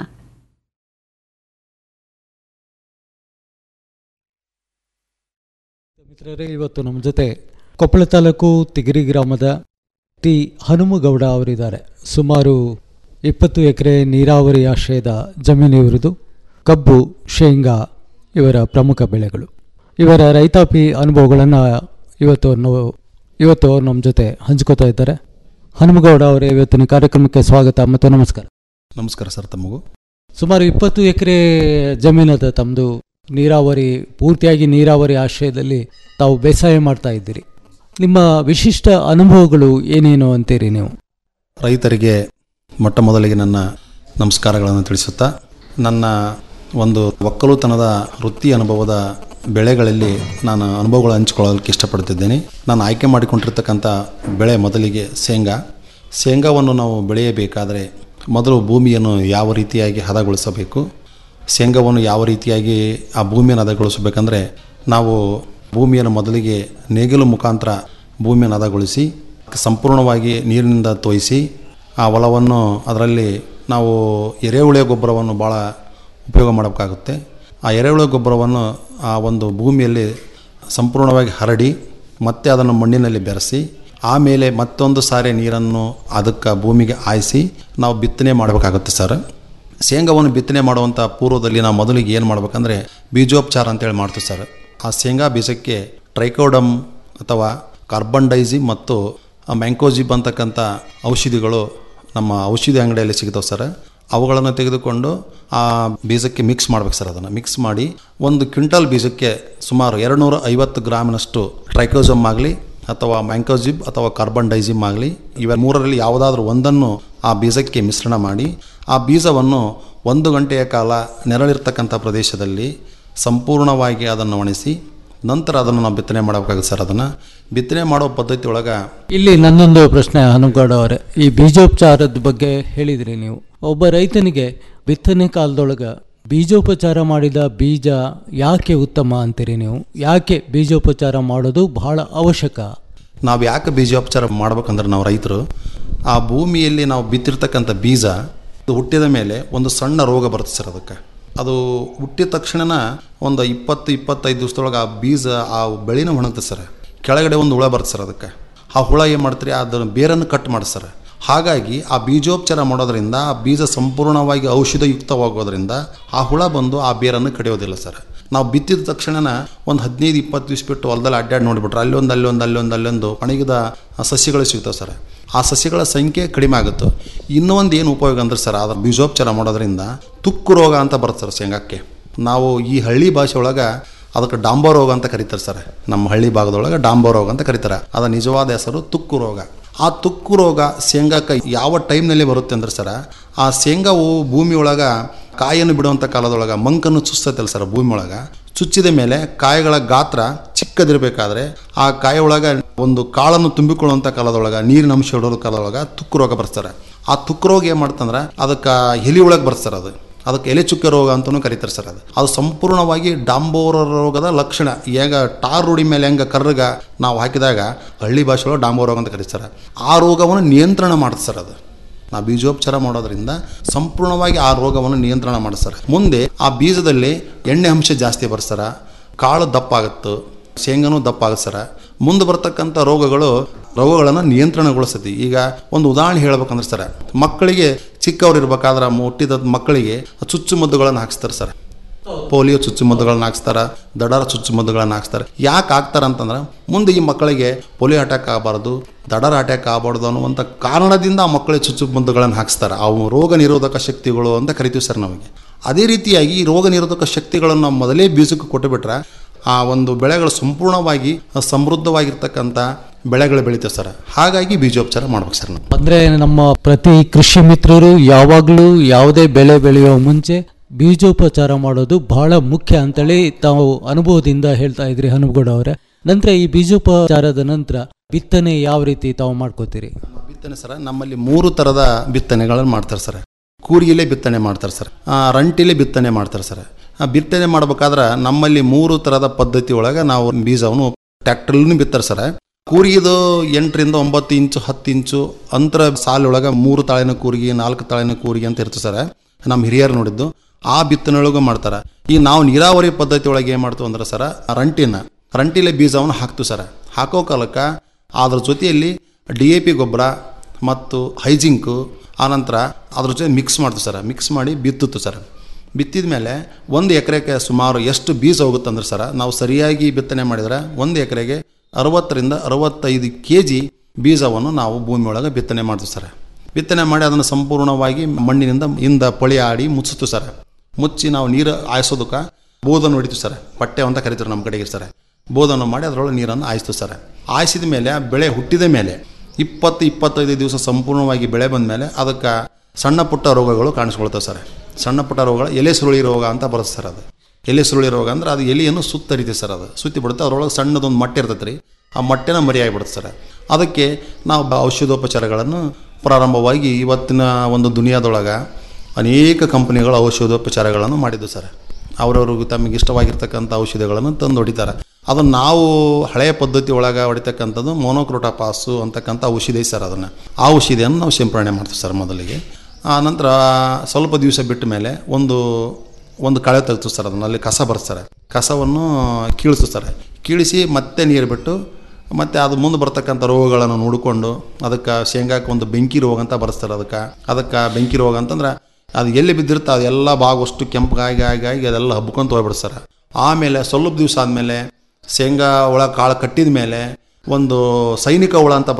ಮಿತ್ರರೇ ಇವತ್ತು ನಮ್ಮ ಜೊತೆ ಕೊಪ್ಪಳ ತಾಲೂಕು ತಿಗಿರಿ ಗ್ರಾಮದ ಟಿ ಹನುಮಗೌಡ ಅವರಿದ್ದಾರೆ ಸುಮಾರು ಇಪ್ಪತ್ತು ಎಕರೆ ನೀರಾವರಿ ಆಶ್ರಯದ ಜಮೀನು ಇವರದು ಕಬ್ಬು ಶೇಂಗಾ ಇವರ ಪ್ರಮುಖ ಬೆಳೆಗಳು ಇವರ ರೈತಾಪಿ ಅನುಭವಗಳನ್ನು ಇವತ್ತು ನಾವು ಇವತ್ತು ಅವ್ರು ನಮ್ಮ ಜೊತೆ ಹಂಚ್ಕೋತಾ ಇದ್ದಾರೆ ಹನುಮಗೌಡ ಅವರೇ ಇವತ್ತಿನ ಕಾರ್ಯಕ್ರಮಕ್ಕೆ ಸ್ವಾಗತ ಮತ್ತು ನಮಸ್ಕಾರ ನಮಸ್ಕಾರ ಸರ್ ತಮಗೂ ಸುಮಾರು ಇಪ್ಪತ್ತು ಎಕರೆ ಜಮೀನದ ತಮ್ಮದು ನೀರಾವರಿ ಪೂರ್ತಿಯಾಗಿ ನೀರಾವರಿ ಆಶ್ರಯದಲ್ಲಿ ತಾವು ಬೇಸಾಯ ಮಾಡ್ತಾ ಇದ್ದೀರಿ ನಿಮ್ಮ ವಿಶಿಷ್ಟ ಅನುಭವಗಳು ಏನೇನು ಅಂತೀರಿ ನೀವು ರೈತರಿಗೆ ಮೊಟ್ಟ ಮೊದಲಿಗೆ ನನ್ನ ನಮಸ್ಕಾರಗಳನ್ನು ತಿಳಿಸುತ್ತಾ ನನ್ನ ಒಂದು ಒಕ್ಕಲುತನದ ವೃತ್ತಿ ಅನುಭವದ ಬೆಳೆಗಳಲ್ಲಿ ನಾನು ಅನುಭವಗಳು ಹಂಚಿಕೊಳ್ಳಲಿಕ್ಕೆ ಇಷ್ಟಪಡ್ತಿದ್ದೇನೆ ನಾನು ಆಯ್ಕೆ ಮಾಡಿಕೊಂಡಿರ್ತಕ್ಕಂಥ ಬೆಳೆ ಮೊದಲಿಗೆ ಶೇಂಗಾ ಶೇಂಗಾವನ್ನು ನಾವು ಬೆಳೆಯಬೇಕಾದರೆ ಮೊದಲು ಭೂಮಿಯನ್ನು ಯಾವ ರೀತಿಯಾಗಿ ಹದಗೊಳಿಸಬೇಕು ಶೇಂಗಾವನ್ನು ಯಾವ ರೀತಿಯಾಗಿ ಆ ಭೂಮಿಯನ್ನು ಹದಗೊಳಿಸಬೇಕಂದ್ರೆ ನಾವು ಭೂಮಿಯನ್ನು ಮೊದಲಿಗೆ ನೇಗಿಲು ಮುಖಾಂತರ ಭೂಮಿಯನ್ನು ಹದಗೊಳಿಸಿ ಸಂಪೂರ್ಣವಾಗಿ ನೀರಿನಿಂದ ತೋಯಿಸಿ ಆ ಹೊಲವನ್ನು ಅದರಲ್ಲಿ ನಾವು ಎರೆಹುಳೆ ಗೊಬ್ಬರವನ್ನು ಭಾಳ ಉಪಯೋಗ ಮಾಡಬೇಕಾಗುತ್ತೆ ಆ ಎರೆಹುಳ ಗೊಬ್ಬರವನ್ನು ಆ ಒಂದು ಭೂಮಿಯಲ್ಲಿ ಸಂಪೂರ್ಣವಾಗಿ ಹರಡಿ ಮತ್ತೆ ಅದನ್ನು ಮಣ್ಣಿನಲ್ಲಿ ಬೆರೆಸಿ ಆಮೇಲೆ ಮತ್ತೊಂದು ಸಾರಿ ನೀರನ್ನು ಅದಕ್ಕೆ ಭೂಮಿಗೆ ಹಾಯಿಸಿ ನಾವು ಬಿತ್ತನೆ ಮಾಡಬೇಕಾಗುತ್ತೆ ಸರ್ ಶೇಂಗಾವನ್ನು ಬಿತ್ತನೆ ಮಾಡುವಂಥ ಪೂರ್ವದಲ್ಲಿ ನಾವು ಮೊದಲಿಗೆ ಏನು ಮಾಡ್ಬೇಕಂದ್ರೆ ಬೀಜೋಪಚಾರ ಅಂತೇಳಿ ಮಾಡ್ತೀವಿ ಸರ್ ಆ ಶೇಂಗಾ ಬೀಜಕ್ಕೆ ಟ್ರೈಕೋಡಮ್ ಅಥವಾ ಕಾರ್ಬನ್ ಡೈಸಿ ಮತ್ತು ಮ್ಯಾಂಕೋಜಿಬ್ ಅಂತಕ್ಕಂಥ ಔಷಧಿಗಳು ನಮ್ಮ ಔಷಧಿ ಅಂಗಡಿಯಲ್ಲಿ ಸಿಗ್ತಾವೆ ಸರ್ ಅವುಗಳನ್ನು ತೆಗೆದುಕೊಂಡು ಆ ಬೀಜಕ್ಕೆ ಮಿಕ್ಸ್ ಮಾಡ್ಬೇಕು ಸರ್ ಅದನ್ನು ಮಿಕ್ಸ್ ಮಾಡಿ ಒಂದು ಕ್ವಿಂಟಲ್ ಬೀಜಕ್ಕೆ ಸುಮಾರು ಎರಡುನೂರ ಐವತ್ತು ಗ್ರಾಮಿನಷ್ಟು ಟ್ರೈಕೋಸಮ್ ಆಗಲಿ ಅಥವಾ ಮ್ಯಾಂಕೋಜಿಬ್ ಅಥವಾ ಕಾರ್ಬನ್ ಡೈಸಿಮ್ ಆಗಲಿ ಇವ ಮೂರರಲ್ಲಿ ಯಾವುದಾದ್ರೂ ಒಂದನ್ನು ಆ ಬೀಜಕ್ಕೆ ಮಿಶ್ರಣ ಮಾಡಿ ಆ ಬೀಜವನ್ನು ಒಂದು ಗಂಟೆಯ ಕಾಲ ನೆರಳಿರ್ತಕ್ಕಂಥ ಪ್ರದೇಶದಲ್ಲಿ ಸಂಪೂರ್ಣವಾಗಿ ಅದನ್ನು ಒಣಗಿಸಿ ನಂತರ ಅದನ್ನು ನಾವು ಬಿತ್ತನೆ ಮಾಡಬೇಕಾಗುತ್ತೆ ಸರ್ ಅದನ್ನು ಬಿತ್ತನೆ ಮಾಡೋ ಪದ್ಧತಿ ಒಳಗೆ ಇಲ್ಲಿ ನನ್ನೊಂದು ಪ್ರಶ್ನೆ ಹನುಗೌಡ ಅವರೇ ಈ ಬೀಜೋಪಚಾರದ ಬಗ್ಗೆ ಹೇಳಿದ್ರಿ ನೀವು ಒಬ್ಬ ರೈತನಿಗೆ ಬಿತ್ತನೆ ಕಾಲದೊಳಗೆ ಬೀಜೋಪಚಾರ ಮಾಡಿದ ಬೀಜ ಯಾಕೆ ಉತ್ತಮ ಅಂತೀರಿ ನೀವು ಯಾಕೆ ಬೀಜೋಪಚಾರ ಮಾಡೋದು ಬಹಳ ಅವಶ್ಯಕ ನಾವು ಯಾಕೆ ಬೀಜೋಪಚಾರ ಮಾಡ್ಬೇಕಂದ್ರೆ ನಾವು ರೈತರು ಆ ಭೂಮಿಯಲ್ಲಿ ನಾವು ಬಿತ್ತಿರ್ತಕ್ಕಂಥ ಬೀಜ ಅದು ಹುಟ್ಟಿದ ಮೇಲೆ ಒಂದು ಸಣ್ಣ ರೋಗ ಬರುತ್ತೆ ಸರ್ ಅದಕ್ಕೆ ಅದು ಹುಟ್ಟಿದ ತಕ್ಷಣ ಒಂದು ಇಪ್ಪತ್ತು ಇಪ್ಪತ್ತೈದು ದಿವಸದೊಳಗೆ ಆ ಬೀಜ ಆ ಬೆಳೆನ ಒಣಗುತ್ತೆ ಸರ್ ಕೆಳಗಡೆ ಒಂದು ಹುಳ ಬರುತ್ತೆ ಸರ್ ಅದಕ್ಕೆ ಆ ಹುಳ ಏನು ಮಾಡ್ತೀರಿ ಅದನ್ನು ಬೇರನ್ನು ಕಟ್ ಮಾಡಿ ಸರ್ ಹಾಗಾಗಿ ಆ ಬೀಜೋಪಚಾರ ಮಾಡೋದ್ರಿಂದ ಆ ಬೀಜ ಸಂಪೂರ್ಣವಾಗಿ ಔಷಧಯುಕ್ತವಾಗೋದ್ರಿಂದ ಆ ಹುಳ ಬಂದು ಆ ಬೇರನ್ನು ಕಡಿಯೋದಿಲ್ಲ ಸರ್ ನಾವು ಬಿತ್ತಿದ ತಕ್ಷಣ ಒಂದು ಹದಿನೈದು ಇಪ್ಪತ್ತು ದಿವಸ ಬಿಟ್ಟು ಹೊಲದಲ್ಲಿ ಅಡ್ಡಾಡಿ ನೋಡಿಬಿಟ್ರೆ ಅಲ್ಲೊಂದು ಅಲ್ಲೊಂದು ಅಲ್ಲೊಂದು ಅಲ್ಲೊಂದು ಒಣಗಿದ ಸಸ್ಯಗಳು ಸಿಗ್ತಾವೆ ಸರ್ ಆ ಸಸ್ಯಗಳ ಸಂಖ್ಯೆ ಕಡಿಮೆ ಆಗುತ್ತೆ ಇನ್ನೂ ಒಂದು ಏನು ಉಪಯೋಗ ಅಂದ್ರೆ ಸರ್ ಅದ್ರ ಬೀಜೋಪಚಾರ ಮಾಡೋದ್ರಿಂದ ತುಕ್ಕು ರೋಗ ಅಂತ ಬರುತ್ತೆ ಸರ್ ಶೇಂಗಾಕ್ಕೆ ನಾವು ಈ ಹಳ್ಳಿ ಭಾಷೆ ಒಳಗೆ ಅದಕ್ಕೆ ಡಾಂಬೋ ರೋಗ ಅಂತ ಕರೀತಾರೆ ಸರ್ ನಮ್ಮ ಹಳ್ಳಿ ಭಾಗದೊಳಗೆ ಡಾಂಬೋ ರೋಗ ಅಂತ ಕರೀತಾರೆ ಅದರ ನಿಜವಾದ ಹೆಸರು ತುಕ್ಕು ರೋಗ ಆ ತುಕ್ಕು ರೋಗ ಶೇಂಗಾಕ್ಕೆ ಯಾವ ಟೈಮ್ನಲ್ಲಿ ಬರುತ್ತೆ ಅಂದ್ರೆ ಸರ ಆ ಶೇಂಗಾವು ಭೂಮಿ ಒಳಗೆ ಕಾಯನ್ನು ಬಿಡುವಂಥ ಕಾಲದೊಳಗೆ ಮಂಕನ್ನು ಚುಚ್ಚತ್ತಲ್ಲ ಸರ್ ಭೂಮಿ ಒಳಗೆ ಚುಚ್ಚಿದ ಮೇಲೆ ಕಾಯಿಗಳ ಗಾತ್ರ ಚಿಕ್ಕದಿರಬೇಕಾದ್ರೆ ಆ ಕಾಯಿ ಒಳಗೆ ಒಂದು ಕಾಳನ್ನು ತುಂಬಿಕೊಳ್ಳುವಂಥ ಕಾಲದೊಳಗೆ ನೀರಿನ ಅಂಶ ಇಡೋದು ಕಾಲದೊಳಗೆ ತುಕ್ಕು ರೋಗ ಬರ್ತಾರೆ ಆ ತುಕ್ಕು ರೋಗ ಏನು ಮಾಡ್ತಂದ್ರೆ ಅದಕ್ಕೆ ಎಲಿ ಒಳಗೆ ಬರ್ತಾರೆ ಅದು ಅದಕ್ಕೆ ಎಲೆ ಚುಕ್ಕೆ ರೋಗ ಅಂತಲೂ ಕರೀತಾರೆ ಸರ್ ಅದು ಅದು ಸಂಪೂರ್ಣವಾಗಿ ಡಾಂಬೋರ ರೋಗದ ಲಕ್ಷಣ ಈಗ ಟಾರ್ ರೂಢಿ ಮೇಲೆ ಹೆಂಗೆ ಕರ್ರಗ ನಾವು ಹಾಕಿದಾಗ ಹಳ್ಳಿ ಭಾಷೆ ಒಳಗೆ ಡಾಂಬೋರ ರೋಗ ಅಂತ ಕರೀತಾರೆ ಆ ರೋಗವನ್ನು ನಿಯಂತ್ರಣ ಮಾಡುತ್ತೆ ಸರ್ ಅದು ನಾವು ಬೀಜೋಪಚಾರ ಮಾಡೋದ್ರಿಂದ ಸಂಪೂರ್ಣವಾಗಿ ಆ ರೋಗವನ್ನು ನಿಯಂತ್ರಣ ಮಾಡಿಸ್ತಾರೆ ಮುಂದೆ ಆ ಬೀಜದಲ್ಲಿ ಎಣ್ಣೆ ಅಂಶ ಜಾಸ್ತಿ ಬರ್ಸರ ಕಾಳು ದಪ್ಪ ಆಗುತ್ತೆ ಶೇಂಗಾನೂ ದಪ್ಪ ಆಗುತ್ತೆ ಸರ ಮುಂದೆ ಬರ್ತಕ್ಕಂಥ ರೋಗಗಳು ರೋಗಗಳನ್ನು ನಿಯಂತ್ರಣಗೊಳಿಸ್ತೈತಿ ಈಗ ಒಂದು ಉದಾಹರಣೆ ಹೇಳ್ಬೇಕಂದ್ರೆ ಸರ್ ಮಕ್ಕಳಿಗೆ ಚಿಕ್ಕವ್ರು ಇರ್ಬೇಕಾದ್ರೆ ಹುಟ್ಟಿದ ಮಕ್ಕಳಿಗೆ ಚುಚ್ಚುಮದ್ದುಗಳನ್ನು ಹಾಕ್ಸ್ತಾರೆ ಸರ್ ಪೋಲಿಯೋ ಚುಚ್ಚುಮದ್ದುಗಳನ್ನ ಹಾಕ್ಸ್ತಾರೆ ದಡರ ಚುಚ್ಚುಮದ್ದುಗಳನ್ನ ಹಾಕ್ಸ್ತಾರೆ ಯಾಕೆ ಹಾಕ್ತಾರೆ ಅಂತಂದ್ರೆ ಮುಂದೆ ಈ ಮಕ್ಕಳಿಗೆ ಪೋಲಿಯೋ ಅಟ್ಯಾಕ್ ಆಗಬಾರ್ದು ದಡರ ಅಟ್ಯಾಕ್ ಆಗಬಾರ್ದು ಅನ್ನುವಂಥ ಕಾರಣದಿಂದ ಆ ಮಕ್ಕಳಿಗೆ ಚುಚ್ಚುಮದ್ದುಗಳನ್ನು ಹಾಕ್ಸ್ತಾರೆ ಅವು ರೋಗ ನಿರೋಧಕ ಶಕ್ತಿಗಳು ಅಂತ ಕರಿತೀವಿ ಸರ್ ನಮಗೆ ಅದೇ ರೀತಿಯಾಗಿ ಈ ರೋಗ ನಿರೋಧಕ ಶಕ್ತಿಗಳನ್ನು ನಾವು ಮೊದಲೇ ಬೀಜಕ್ಕೆ ಕೊಟ್ಟುಬಿಟ್ರೆ ಆ ಒಂದು ಬೆಳೆಗಳು ಸಂಪೂರ್ಣವಾಗಿ ಸಮೃದ್ಧವಾಗಿರ್ತಕ್ಕಂಥ ಬೆಳೆಗಳು ಬೆಳಿತೇವೆ ಸರ್ ಹಾಗಾಗಿ ಬೀಜೋಪಚಾರ ಮಾಡ್ಬೇಕು ಸರ್ ನಾವು ಅಂದ್ರೆ ನಮ್ಮ ಪ್ರತಿ ಕೃಷಿ ಮಿತ್ರರು ಯಾವಾಗಲೂ ಯಾವುದೇ ಬೆಳೆ ಬೆಳೆಯುವ ಮುಂಚೆ ಬೀಜೋಪಚಾರ ಮಾಡೋದು ಬಹಳ ಮುಖ್ಯ ಅಂತೇಳಿ ತಾವು ಅನುಭವದಿಂದ ಹೇಳ್ತಾ ಇದ್ರಿ ಹನುಮಗೌಡ ಅವರೇ ನಂತರ ಈ ಬೀಜೋಪಚಾರದ ನಂತರ ಬಿತ್ತನೆ ಯಾವ ರೀತಿ ತಾವು ಮಾಡ್ಕೋತೀರಿ ಬಿತ್ತನೆ ಸರ್ ನಮ್ಮಲ್ಲಿ ಮೂರು ಥರದ ಬಿತ್ತನೆಗಳನ್ನು ಮಾಡ್ತಾರೆ ಸರ್ ಕೂರಿಯಲ್ಲೇ ಬಿತ್ತನೆ ಮಾಡ್ತಾರೆ ಸರ್ ಆ, ರಂಟಿಲೇ ಬಿತ್ತನೆ ಮಾಡ್ತಾರೆ ಸರ್ ಆ ಬಿತ್ತನೆ ಮಾಡ್ಬೇಕಾದ್ರೆ ನಮ್ಮಲ್ಲಿ ಮೂರು ಥರದ ಪದ್ಧತಿ ಒಳಗೆ ನಾವು ಬೀಜವನ್ನು ಟ್ಯಾಕ್ಟ್ರಲ್ಲೂ ಬಿತ್ತಾರೆ ಸರ್ ಕೂರಿಗಿದು ಎಂಟರಿಂದ ಒಂಬತ್ತು ಇಂಚು ಹತ್ತು ಇಂಚು ಅಂತರ ಸಾಲೊಳಗೆ ಮೂರು ತಾಳಿನ ಕೂರಿಗೆ ನಾಲ್ಕು ತಾಳಿನ ಕೂರಿಗೆ ಅಂತ ಇರ್ತದೆ ಸರ್ ನಮ್ಮ ಹಿರಿಯರು ನೋಡಿದ್ದು ಆ ಬಿತ್ತನೆಯೊಳಗೂ ಮಾಡ್ತಾರೆ ಈ ನಾವು ನೀರಾವರಿ ಪದ್ಧತಿ ಒಳಗೆ ಏನು ಮಾಡ್ತೀವಿ ಅಂದ್ರೆ ಸರ ರಂಟಿನ ರಂಟಿಲೆ ಬೀಜವನ್ನು ಹಾಕ್ತೀವಿ ಸರ್ ಹಾಕೋ ಕಾಲಕ್ಕೆ ಅದ್ರ ಜೊತೆಯಲ್ಲಿ ಡಿ ಎ ಪಿ ಗೊಬ್ಬರ ಮತ್ತು ಹೈಜಿಂಕು ಆನಂತರ ಅದ್ರ ಜೊತೆ ಮಿಕ್ಸ್ ಮಾಡ್ತೀವಿ ಸರ್ ಮಿಕ್ಸ್ ಮಾಡಿ ಬಿತ್ತುತ್ತು ಸರ್ ಬಿತ್ತಿದ ಮೇಲೆ ಒಂದು ಎಕರೆಗೆ ಸುಮಾರು ಎಷ್ಟು ಬೀಜ ಹೋಗುತ್ತೆ ಅಂದ್ರೆ ಸರ ನಾವು ಸರಿಯಾಗಿ ಬಿತ್ತನೆ ಮಾಡಿದರೆ ಒಂದು ಎಕರೆಗೆ ಅರವತ್ತರಿಂದ ಅರವತ್ತೈದು ಕೆ ಜಿ ಬೀಜವನ್ನು ನಾವು ಭೂಮಿ ಒಳಗೆ ಬಿತ್ತನೆ ಮಾಡ್ತೀವಿ ಸರ್ ಬಿತ್ತನೆ ಮಾಡಿ ಅದನ್ನು ಸಂಪೂರ್ಣವಾಗಿ ಮಣ್ಣಿನಿಂದ ಹಿಂದ ಪೊಳಿ ಆಡಿ ಮುಚ್ಚಿಸ್ತೀವಿ ಸರ್ ಮುಚ್ಚಿ ನಾವು ನೀರು ಆಯಿಸೋದಕ್ಕೆ ಬೋದನ್ನು ಹೊಡಿತೀವಿ ಸರ್ ಪಟ್ಟೆ ಅಂತ ಕರಿತೀವಿ ನಮ್ಮ ಕಡೆಗೆ ಸರ್ ಬೋದನ್ನು ಮಾಡಿ ಅದರೊಳಗೆ ನೀರನ್ನು ಆಯಿಸ್ತೀವಿ ಸರ್ ಆಯಿಸಿದ ಮೇಲೆ ಆ ಬೆಳೆ ಹುಟ್ಟಿದ ಮೇಲೆ ಇಪ್ಪತ್ತು ಇಪ್ಪತ್ತೈದು ದಿವಸ ಸಂಪೂರ್ಣವಾಗಿ ಬೆಳೆ ಬಂದ ಮೇಲೆ ಅದಕ್ಕೆ ಸಣ್ಣ ಪುಟ್ಟ ರೋಗಗಳು ಕಾಣಿಸ್ಕೊಳ್ತವೆ ಸರ್ ಸಣ್ಣ ಪುಟ್ಟ ರೋಗಗಳು ಎಲೆ ಸುರುಳಿ ರೋಗ ಅಂತ ಬರುತ್ತೆ ಸರ್ ಅದು ಎಲೆ ಸುರುಳಿ ರೋಗ ಅಂದ್ರೆ ಅದು ಎಲೆಯನ್ನು ಸುತ್ತರಿತೆ ಸರ್ ಅದು ಸುತ್ತಿ ಬಿಡುತ್ತೆ ಅದರೊಳಗೆ ಸಣ್ಣದೊಂದು ಮಟ್ಟೆ ಇರ್ತೈತೆ ರೀ ಆ ಮಟ್ಟೆನ ಮರಿಯಾಗಿಬಿಡುತ್ತೆ ಸರ್ ಅದಕ್ಕೆ ನಾವು ಬ- ಔಷಧೋಪಚಾರಗಳನ್ನು ಪ್ರಾರಂಭವಾಗಿ ಇವತ್ತಿನ ಒಂದು ದುನಿಯಾದೊಳಗೆ ಅನೇಕ ಕಂಪನಿಗಳು ಔಷಧೋಪಚಾರಗಳನ್ನು ಮಾಡಿದ್ದು ಸರ್ ಅವರವ್ರಿಗೆ ತಮಗೆ ಇಷ್ಟವಾಗಿರ್ತಕ್ಕಂಥ ಔಷಧಿಗಳನ್ನು ತಂದು ಹೊಡಿತಾರೆ ಅದನ್ನು ನಾವು ಹಳೆಯ ಪದ್ಧತಿ ಒಳಗೆ ಹೊಡಿತಕ್ಕಂಥದ್ದು ಮೋನೋಕ್ರೋಟಾಪಾಸು ಅಂತಕ್ಕಂಥ ಔಷಧಿ ಸರ್ ಅದನ್ನು ಆ ಔಷಧಿಯನ್ನು ನಾವು ಸಿಂಪರಣೆ ಮಾಡ್ತೀವಿ ಸರ್ ಮೊದಲಿಗೆ ಆ ನಂತರ ಸ್ವಲ್ಪ ದಿವಸ ಬಿಟ್ಟ ಮೇಲೆ ಒಂದು ಒಂದು ಕಳೆ ತೆಗ್ತೀವಿ ಸರ್ ಅದನ್ನು ಅಲ್ಲಿ ಕಸ ಬರುತ್ತೆ ಸರ್ ಕಸವನ್ನು ಕೀಳಿಸ್ತೀವಿ ಸರ್ ಕೀಳಿಸಿ ಮತ್ತೆ ನೀರು ಬಿಟ್ಟು ಮತ್ತು ಅದು ಮುಂದೆ ಬರ್ತಕ್ಕಂಥ ರೋಗಗಳನ್ನು ನೋಡಿಕೊಂಡು ಅದಕ್ಕೆ ಶೇಂಗಾಕ್ಕೆ ಒಂದು ಬೆಂಕಿ ರೋಗ ಅಂತ ಬರ್ಸ್ತಾರೆ ಅದಕ್ಕೆ ಅದಕ್ಕೆ ಬೆಂಕಿ ರೋಗ ಅಂತಂದ್ರೆ ಅದು ಎಲ್ಲಿ ಬಿದ್ದಿರುತ್ತೆ ಅದೆಲ್ಲ ಭಾಗವಷ್ಟು ಕೆಂಪಗಾಗಿ ಆಗಿ ಆಗಿ ಅದೆಲ್ಲ ಹಬ್ಕೊಂತ ಹೋಗ್ಬಿಡ್ತಾರೆ ಆಮೇಲೆ ಸ್ವಲ್ಪ ದಿವಸ ಆದಮೇಲೆ ಶೇಂಗಾ ಒಳ ಕಾಳು ಕಟ್ಟಿದ ಮೇಲೆ ಒಂದು ಸೈನಿಕ ಹುಳ ಅಂತ ಬರ್ಸ್ತಾರೆ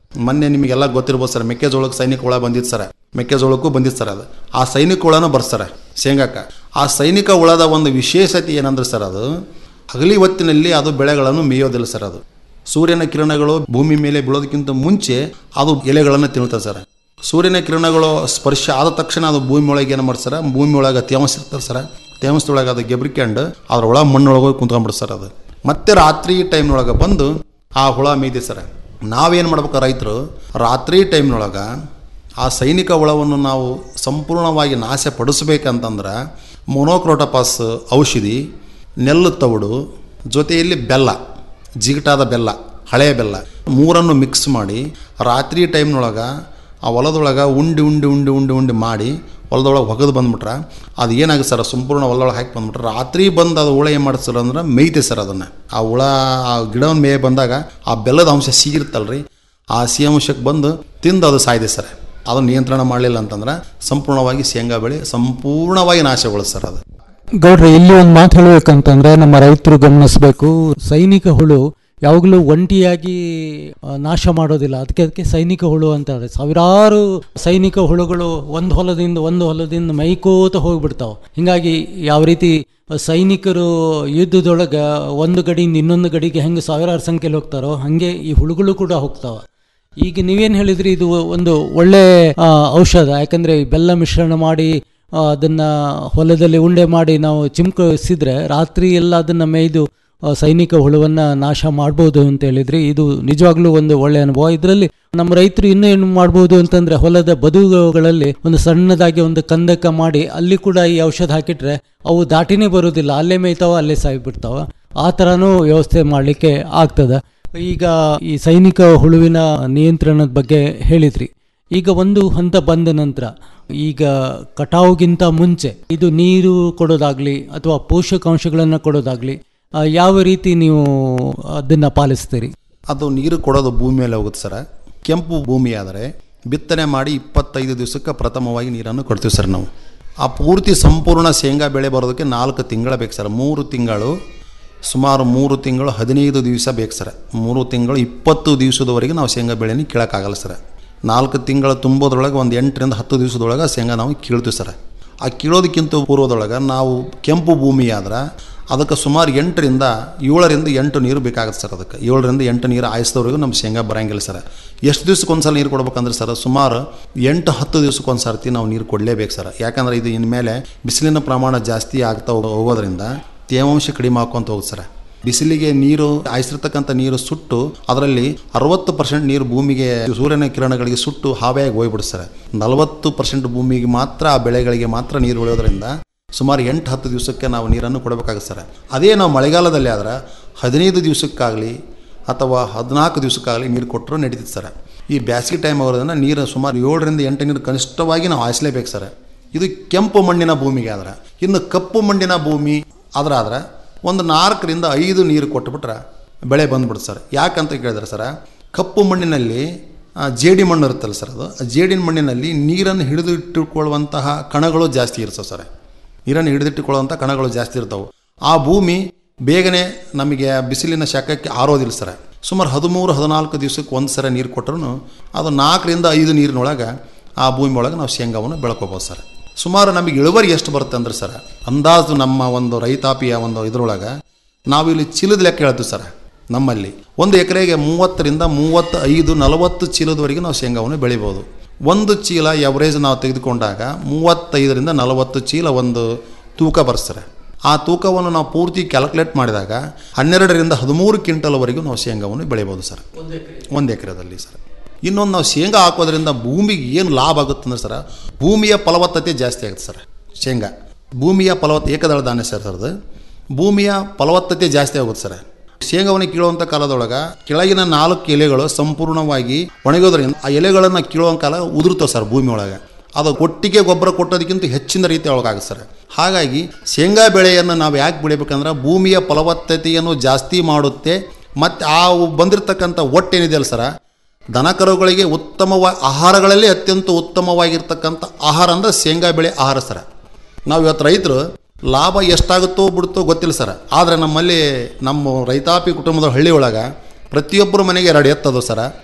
ಮೊನ್ನೆ ನಿಮಗೆಲ್ಲ ಗೊತ್ತಿರ್ಬೋದು ಸರ್ ಮೆಕ್ಕೆಜೋಳಕ್ಕೆ ಸೈನಿಕ ಹುಳ ಬಂದಿತ್ತು ಸರ್ ಮೆಕ್ಕೆಜೋಳಕ್ಕೂ ಬಂದಿತ್ತು ಸರ್ ಅದು ಆ ಸೈನಿಕ ಹುಳನೂ ಬರ್ತಾರೆ ಶೇಂಗಾಕ್ಕೆ ಆ ಸೈನಿಕ ಹುಳದ ಒಂದು ವಿಶೇಷತೆ ಏನಂದ್ರೆ ಸರ್ ಅದು ಹಗಲಿ ಹೊತ್ತಿನಲ್ಲಿ ಅದು ಬೆಳೆಗಳನ್ನು ಮೇಯೋದಿಲ್ಲ ಸರ್ ಅದು ಸೂರ್ಯನ ಕಿರಣಗಳು ಭೂಮಿ ಮೇಲೆ ಬೀಳೋದಕ್ಕಿಂತ ಮುಂಚೆ ಅದು ಎಲೆಗಳನ್ನು ತಿನ್ನುತ್ತೆ ಸರ್ ಸೂರ್ಯನ ಕಿರಣಗಳು ಸ್ಪರ್ಶ ಆದ ತಕ್ಷಣ ಅದು ಭೂಮಿ ಒಳಗೆ ಏನು ಮಾಡ್ತಾರೆ ಸರ್ ಭೂಮಿ ಒಳಗೆ ತೇವಾಂಶ ಇರ್ತಾರೆ ಸರ್ ತೇವಾಂಶದೊಳಗೆ ಅದು ಗೆಬ್ರಿಕೊಂಡು ಅದ್ರ ಒಳ ಮಣ್ಣೊಳಗೆ ಹೋಗಿ ಕುಂತ್ಕೊಂಡ್ಬಿಡ್ತಾರೆ ಸರ್ ಅದು ಮತ್ತೆ ರಾತ್ರಿ ಟೈಮ್ನೊಳಗೆ ಬಂದು ಆ ಹುಳ ಮೇಯ್ದೆ ಸರ್ ನಾವೇನು ಮಾಡ್ಬೇಕು ರೈತರು ರಾತ್ರಿ ಟೈಮ್ನೊಳಗೆ ಆ ಸೈನಿಕ ಹುಳವನ್ನು ನಾವು ಸಂಪೂರ್ಣವಾಗಿ ನಾಶ ಪಡಿಸ್ಬೇಕಂತಂದ್ರೆ ಮೊನೋಕ್ರೋಟಪಾಸ್ ಔಷಧಿ ನೆಲ್ಲು ತೌಡು ಜೊತೆಯಲ್ಲಿ ಬೆಲ್ಲ ಜಿಗಟಾದ ಬೆಲ್ಲ ಹಳೆಯ ಬೆಲ್ಲ ಮೂರನ್ನು ಮಿಕ್ಸ್ ಮಾಡಿ ರಾತ್ರಿ ಟೈಮ್ನೊಳಗೆ ಆ ಹೊಲದೊಳಗೆ ಉಂಡಿ ಉಂಡಿ ಉಂಡಿ ಉಂಡಿ ಉಂಡಿ ಮಾಡಿ ಹೊಲದೊಳಗೆ ಒಗೆದು ಬಂದ್ಬಿಟ್ರೆ ಅದು ಏನಾಗುತ್ತೆ ಸರ್ ಸಂಪೂರ್ಣ ಹೊಲದೊಳಗೆ ಹಾಕಿ ಬಂದ್ಬಿಟ್ರೆ ರಾತ್ರಿ ಬಂದು ಅದು ಹುಳ ಏನು ಮಾಡುತ್ತೆ ಸರ್ ಅಂದ್ರೆ ಮೇಯ್ತೆ ಸರ್ ಅದನ್ನು ಆ ಹುಳ ಆ ಗಿಡವನ್ನು ಮೇಯ ಬಂದಾಗ ಆ ಬೆಲ್ಲದ ಅಂಶ ಸಿಗಿರುತ್ತಲ್ರಿ ಆ ಸಿಹಿ ಅಂಶಕ್ಕೆ ಬಂದು ತಿಂದು ಅದು ಸಾಯ್ದೆ ಸರ್ ಅದನ್ನು ನಿಯಂತ್ರಣ ಮಾಡಲಿಲ್ಲ ಅಂತಂದ್ರೆ ಸಂಪೂರ್ಣವಾಗಿ ಶೇಂಗಾ ಬೆಳೆ ಸಂಪೂರ್ಣವಾಗಿ ನಾಶಗೊಳ್ಳುತ್ತೆ ಸರ್ ಅದು ಗೌಡ್ರೆ ಇಲ್ಲಿ ಒಂದು ಮಾತು ಹೇಳ್ಬೇಕಂತಂದ್ರೆ ನಮ್ಮ ರೈತರು ಗಮನಿಸಬೇಕು ಸೈನಿಕ ಹುಳು ಯಾವಾಗಲೂ ಒಂಟಿಯಾಗಿ ಆ, ನಾಶ ಮಾಡೋದಿಲ್ಲ ಅದಕ್ಕೆ ಅದಕ್ಕೆ ಸೈನಿಕ ಹುಳು ಅಂತಾರೆ ಸಾವಿರಾರು ಸೈನಿಕ ಹುಳುಗಳು ಒಂದು ಹೊಲದಿಂದ ಒಂದು ಹೊಲದಿಂದ ಮೈಕೋತ ಹೋಗ್ಬಿಡ್ತಾವೆ ಹಿಂಗಾಗಿ ಯಾವ ರೀತಿ ಸೈನಿಕರು ಯುದ್ಧದೊಳಗೆ ಒಂದು ಗಡಿಯಿಂದ ಇನ್ನೊಂದು ಗಡಿಗೆ ಹೆಂಗೆ ಸಾವಿರಾರು ಸಂಖ್ಯೆಯಲ್ಲಿ ಹೋಗ್ತಾರೋ ಹಾಗೆ ಈ ಹುಳುಗಳು ಕೂಡ ಹೋಗ್ತಾವೆ ಈಗ ನೀವೇನು ಹೇಳಿದ್ರಿ ಇದು ಒಂದು ಒಳ್ಳೆ ಆ, ಔಷಧ ಯಾಕಂದ್ರೆ ಈ ಬೆಲ್ಲ ಮಿಶ್ರಣ ಮಾಡಿ ಆ, ಅದನ್ನ ಹೊಲದಲ್ಲಿ ಉಂಡೆ ಮಾಡಿ ನಾವು ಚಿಮ್ಕಿಸಿದ್ರೆ ರಾತ್ರಿ ಎಲ್ಲ ಅದನ್ನ ಮೇಯ್ದು ಆ, ಸೈನಿಕ ಹುಳುವನ್ನ ನಾಶ ಮಾಡ್ಬೋದು ಅಂತ ಹೇಳಿದ್ರಿ ಇದು ನಿಜವಾಗ್ಲೂ ಒಂದು ಒಳ್ಳೆ ಅನುಭವ ಇದರಲ್ಲಿ ನಮ್ಮ ರೈತರು ಇನ್ನೂ ಏನು ಮಾಡ್ಬೋದು ಅಂತಂದ್ರೆ ಹೊಲದ ಬದುಗಳಲ್ಲಿ ಒಂದು ಸಣ್ಣದಾಗಿ ಒಂದು ಕಂದಕ ಮಾಡಿ ಅಲ್ಲಿ ಕೂಡ ಈ ಔಷಧ ಹಾಕಿಟ್ರೆ ಅವು ದಾಟಿನೇ ಬರೋದಿಲ್ಲ ಅಲ್ಲೇ ಮೇಯ್ತಾವ ಅಲ್ಲೇ ಸಾಯ್ಬಿಡ್ತಾವ ಆ ಥರನೂ ವ್ಯವಸ್ಥೆ ಮಾಡಲಿಕ್ಕೆ ಆಗ್ತದೆ ಈಗ ಈ ಸೈನಿಕ ಹುಳುವಿನ ನಿಯಂತ್ರಣದ ಬಗ್ಗೆ ಹೇಳಿದ್ರಿ ಈಗ ಒಂದು ಹಂತ ಬಂದ ನಂತರ ಈಗ ಕಟಾವುಗಿಂತ ಮುಂಚೆ ಇದು ನೀರು ಕೊಡೋದಾಗ್ಲಿ ಅಥವಾ ಪೋಷಕಾಂಶಗಳನ್ನು ಕೊಡೋದಾಗ್ಲಿ ಆ, ಯಾವ ರೀತಿ ನೀವು ಅದನ್ನ ಪಾಲಿಸ್ತೀರಿ ಅದು ನೀರು ಕೊಡೋದು ಭೂಮಿ ಮೇಲೆ ಹೋಗುತ್ತೆ ಸರ್ ಕೆಂಪು ಭೂಮಿ ಆದರೆ ಬಿತ್ತನೆ ಮಾಡಿ ಇಪ್ಪತ್ತೈದು ದಿವಸಕ್ಕೆ ಪ್ರಥಮವಾಗಿ ನೀರನ್ನು ಕೊಡ್ತೀವಿ ಸರ್ ನಾವು ಆ ಪೂರ್ತಿ ಸಂಪೂರ್ಣ ಶೇಂಗಾ ಬೆಳೆ ಬರೋದಕ್ಕೆ ನಾಲ್ಕು ತಿಂಗಳ ಬೇಕು ಸರ್ ಮೂರು ತಿಂಗಳು ಸುಮಾರು ಮೂರು ತಿಂಗಳು ಹದಿನೈದು ದಿವಸ ಬೇಕು ಸರ್ ಮೂರು ತಿಂಗಳು ಇಪ್ಪತ್ತು ದಿವಸದವರೆಗೆ ನಾವು ಶೇಂಗಾ ಬೆಳೆನ ಕೀಳಕ್ಕಾಗಲ್ಲ ಸರ್ ನಾಲ್ಕು ತಿಂಗಳು ತುಂಬೋದ್ರೊಳಗೆ ಒಂದು ಎಂಟರಿಂದ ಹತ್ತು ದಿವಸದೊಳಗೆ ಶೇಂಗಾ ನಾವು ಕೀಳ್ತೀವಿ ಸರ್ ಆ ಕೀಳೋದಕ್ಕಿಂತ ಪೂರ್ವದೊಳಗೆ ನಾವು ಕೆಂಪು ಭೂಮಿ ಆದ್ರೆ ಅದಕ್ಕೆ ಸುಮಾರು ಎಂಟರಿಂದ ಏಳರಿಂದ ಎಂಟು ನೀರು ಬೇಕಾಗುತ್ತೆ ಸರ್ ಅದಕ್ಕೆ ಏಳರಿಂದ ಎಂಟು ನೀರು ಆಯಿಸಿದವರೆಗೂ ನಮ್ಮ ಶೇಂಗಾ ಬರಂಗಿಲ್ಲ ಸರ್ ಎಷ್ಟು ದಿವ್ಸಕ್ಕೆ ಒಂದ್ಸಲ ನೀರು ಕೊಡ್ಬೇಕಂದ್ರೆ ಸರ್ ಸುಮಾರು ಎಂಟು ಹತ್ತು ದಿವ್ಸಕ್ಕೆ ಒಂದು ಸರ್ತಿ ನಾವು ನೀರು ಕೊಡಲೇಬೇಕು ಸರ್ ಯಾಕಂದ್ರೆ ಇದು ಇನ್ಮೇಲೆ ಬಿಸಿಲಿನ ಪ್ರಮಾಣ ಜಾಸ್ತಿ ಆಗ್ತಾ ಹೋಗೋ- ಹೋಗೋದ್ರಿಂದ ತೇವಾಂಶ ಕಡಿಮೆ ಹಾಕೊಂತ ಹೋಗುತ್ತೆ ಸರ್ ಬಿಸಿಲಿಗೆ ನೀರು ಆಯಿಸಿರ್ತಕ್ಕಂಥ ನೀರು ಸುಟ್ಟು ಅದರಲ್ಲಿ ಅರವತ್ತು ಪರ್ಸೆಂಟ್ ನೀರು ಭೂಮಿಗೆ ಸೂರ್ಯನ ಕಿರಣಗಳಿಗೆ ಸುಟ್ಟು ಹಾವೆಯಾಗಿ ಹೋಗ್ಬಿಡ್ತಾರೆ ನಲವತ್ತು ಪರ್ಸೆಂಟ್ ಭೂಮಿಗೆ ಮಾತ್ರ ಆ ಬೆಳೆಗಳಿಗೆ ಮಾತ್ರ ನೀರು ಉಳಿಯೋದ್ರಿಂದ ಸುಮಾರು ಎಂಟು ಹತ್ತು ದಿವಸಕ್ಕೆ ನಾವು ನೀರನ್ನು ಕೊಡಬೇಕಾಗುತ್ತೆ ಸರ್ ಅದೇ ನಾವು ಮಳೆಗಾಲದಲ್ಲಿ ಆದ್ರೆ ಹದಿನೈದು ದಿವಸಕ್ಕಾಗಲಿ ಅಥವಾ ಹದಿನಾಲ್ಕು ದಿವಸಕ್ಕಾಗಲಿ ನೀರು ಕೊಟ್ಟರು ನಡೀತಿತ್ತು ಸರ್ ಈ ಬ್ಯಾಸಿಗೆ ಟೈಮ್ ಆಗೋದ್ರಿಂದ ನೀರು ಸುಮಾರು ಏಳರಿಂದ ಎಂಟು ನೀರು ಕನಿಷ್ಠವಾಗಿ ನಾವು ಹಾಯಿಸಲೇಬೇಕು ಸರ್ ಇದು ಕೆಂಪು ಮಣ್ಣಿನ ಭೂಮಿಗೆ ಆದ್ರೆ ಇನ್ನು ಕಪ್ಪು ಮಣ್ಣಿನ ಭೂಮಿ ಆದ್ರೆ ಒಂದು ನಾಲ್ಕರಿಂದ ಐದು ನೀರು ಕೊಟ್ಬಿಟ್ರೆ ಬೆಳೆ ಬಂದ್ಬಿಡುತ್ತೆ ಸರ್ ಯಾಕಂತ ಕೇಳಿದ್ರೆ ಸರ ಕಪ್ಪು ಮಣ್ಣಿನಲ್ಲಿ ಆ, ಜೇಡಿ ಮಣ್ಣು ಇರುತ್ತಲ್ಲ ಸರ್ ಅದು ಆ ಜೇಡಿನ ಮಣ್ಣಿನಲ್ಲಿ ನೀರನ್ನು ಹಿಡಿದು ಇಟ್ಟುಕೊಳ್ಳುವಂತಹ ಕಣಗಳು ಜಾಸ್ತಿ ಇರ್ತವೆ ಸರ್ ನೀರನ್ನು ಹಿಡಿದಿಟ್ಟುಕೊಳ್ಳುವಂಥ ಕಣಗಳು ಜಾಸ್ತಿ ಇರ್ತವೆ ಆ ಭೂಮಿ ಬೇಗನೆ ನಮಗೆ ಬಿಸಿಲಿನ ಶಾಖಕ್ಕೆ ಆರೋದಿಲ್ಲ ಸರ್ ಸುಮಾರು ಹದಿಮೂರು ಹದಿನಾಲ್ಕು ದಿವಸಕ್ಕೆ ಒಂದು ಸರ ನೀರು ಕೊಟ್ಟರು ಅದು ನಾಲ್ಕರಿಂದ ಐದು ನೀರಿನೊಳಗೆ ಆ ಭೂಮಿ ಒಳಗೆ ನಾವು ಶೇಂಗಾವನ್ನು ಬೆಳ್ಕೊಬೋದು ಸರ್ ಸುಮಾರು ನಮಗೆ ಇಳುವರಿ ಎಷ್ಟು ಬರುತ್ತೆ ಅಂದ್ರೆ ಸರ್ ಅಂದಾಜು ನಮ್ಮ ಒಂದು ರೈತಾಪಿಯ ಒಂದು ಇದ್ರೊಳಗೆ ನಾವು ಇಲ್ಲಿ ಚೀಲದ ಲೆಕ್ಕ ಹೇಳ್ತೀವಿ ಸರ್ ನಮ್ಮಲ್ಲಿ ಒಂದು ಎಕರೆಗೆ ಮೂವತ್ತರಿಂದ ಮೂವತ್ತ ಐದು ನಲವತ್ತು ಚೀಲದವರೆಗೆ ನಾವು ಶೇಂಗಾವನ್ನು ಬೆಳಿಬೋದು ಒಂದು ಚೀಲ ಎವರೇಜ್ ನಾವು ತೆಗೆದುಕೊಂಡಾಗ ಮೂವತ್ತೈದರಿಂದ ನಲವತ್ತು ಚೀಲ ಒಂದು ತೂಕ ಬರ್ಸ್ತಾರೆ ಆ ತೂಕವನ್ನು ನಾವು ಪೂರ್ತಿ ಕ್ಯಾಲ್ಕುಲೇಟ್ ಮಾಡಿದಾಗ ಹನ್ನೆರಡರಿಂದ ಹದಿಮೂರು ಕ್ವಿಂಟಲ್ವರೆಗೂ ನಾವು ಶೇಂಗಾವನ್ನು ಬೆಳಿಬೋದು ಸರ್ ಒಂದು ಎಕರೆದಲ್ಲಿ ಸರ್ ಇನ್ನೊಂದು ನಾವು ಶೇಂಗಾ ಹಾಕೋದ್ರಿಂದ ಭೂಮಿಗೆ ಏನು ಲಾಭ ಆಗುತ್ತೆ ಅಂದ್ರೆ ಸರ್ ಭೂಮಿಯ ಫಲವತ್ತತೆ ಜಾಸ್ತಿ ಆಗುತ್ತೆ ಸರ್ ಶೇಂಗಾ ಭೂಮಿಯ ಫಲವತ್ತ ಏಕದಳ ಧಾನ್ಯ ಸರ್ ಸರ್ದು ಭೂಮಿಯ ಫಲವತ್ತತೆ ಜಾಸ್ತಿ ಆಗುತ್ತೆ ಸರ್ ಶೇಂಗಾವನ್ನು ಕೀಳುವಂಥ ಕಾಲದೊಳಗೆ ಕೆಳಗಿನ ನಾಲ್ಕು ಎಲೆಗಳು ಸಂಪೂರ್ಣವಾಗಿ ಒಣಗೋದ್ರಿಂದ ಆ ಎಲೆಗಳನ್ನು ಕೀಳುವ ಕಾಲ ಉದುರ್ತವೆ ಸರ್ ಭೂಮಿ ಒಳಗೆ ಅದು ಒಟ್ಟಿಗೆ ಗೊಬ್ಬರ ಕೊಟ್ಟೋದಕ್ಕಿಂತ ಹೆಚ್ಚಿನ ರೀತಿ ಒಳಗಾಗುತ್ತೆ ಸರ್ ಹಾಗಾಗಿ ಶೇಂಗಾ ಬೆಳೆಯನ್ನು ನಾವು ಯಾಕೆ ಬೆಳಿಬೇಕಂದ್ರೆ ಭೂಮಿಯ ಫಲವತ್ತತೆಯನ್ನು ಜಾಸ್ತಿ ಮಾಡುತ್ತೆ ಮತ್ತು ಆ ಬಂದಿರತಕ್ಕಂಥ ಒಟ್ಟೇನಿದೆಯಲ್ಲ ಸರ ದನಕರುಗಳಿಗೆ ಉತ್ತಮವ ಆಹಾರಗಳಲ್ಲಿ ಅತ್ಯಂತ ಉತ್ತಮವಾಗಿರ್ತಕ್ಕಂಥ ಆಹಾರ ಅಂದರೆ ಶೇಂಗಾ ಬೆಳೆ ಆಹಾರ ಸರ ನಾವು ಇವತ್ತು ರೈತರು ಲಾಭ ಎಷ್ಟಾಗುತ್ತೋ ಬಿಡುತ್ತೋ ಗೊತ್ತಿಲ್ಲ ಸರ್ ಆದರೆ ನಮ್ಮಲ್ಲಿ ನಮ್ಮ ರೈತಾಪಿ ಕುಟುಂಬದ ಹಳ್ಳಿ ಒಳಗೆ ಪ್ರತಿಯೊಬ್ಬರ ಮನೆಗೆ ಎರಡು ಎತ್ತದು ಸರ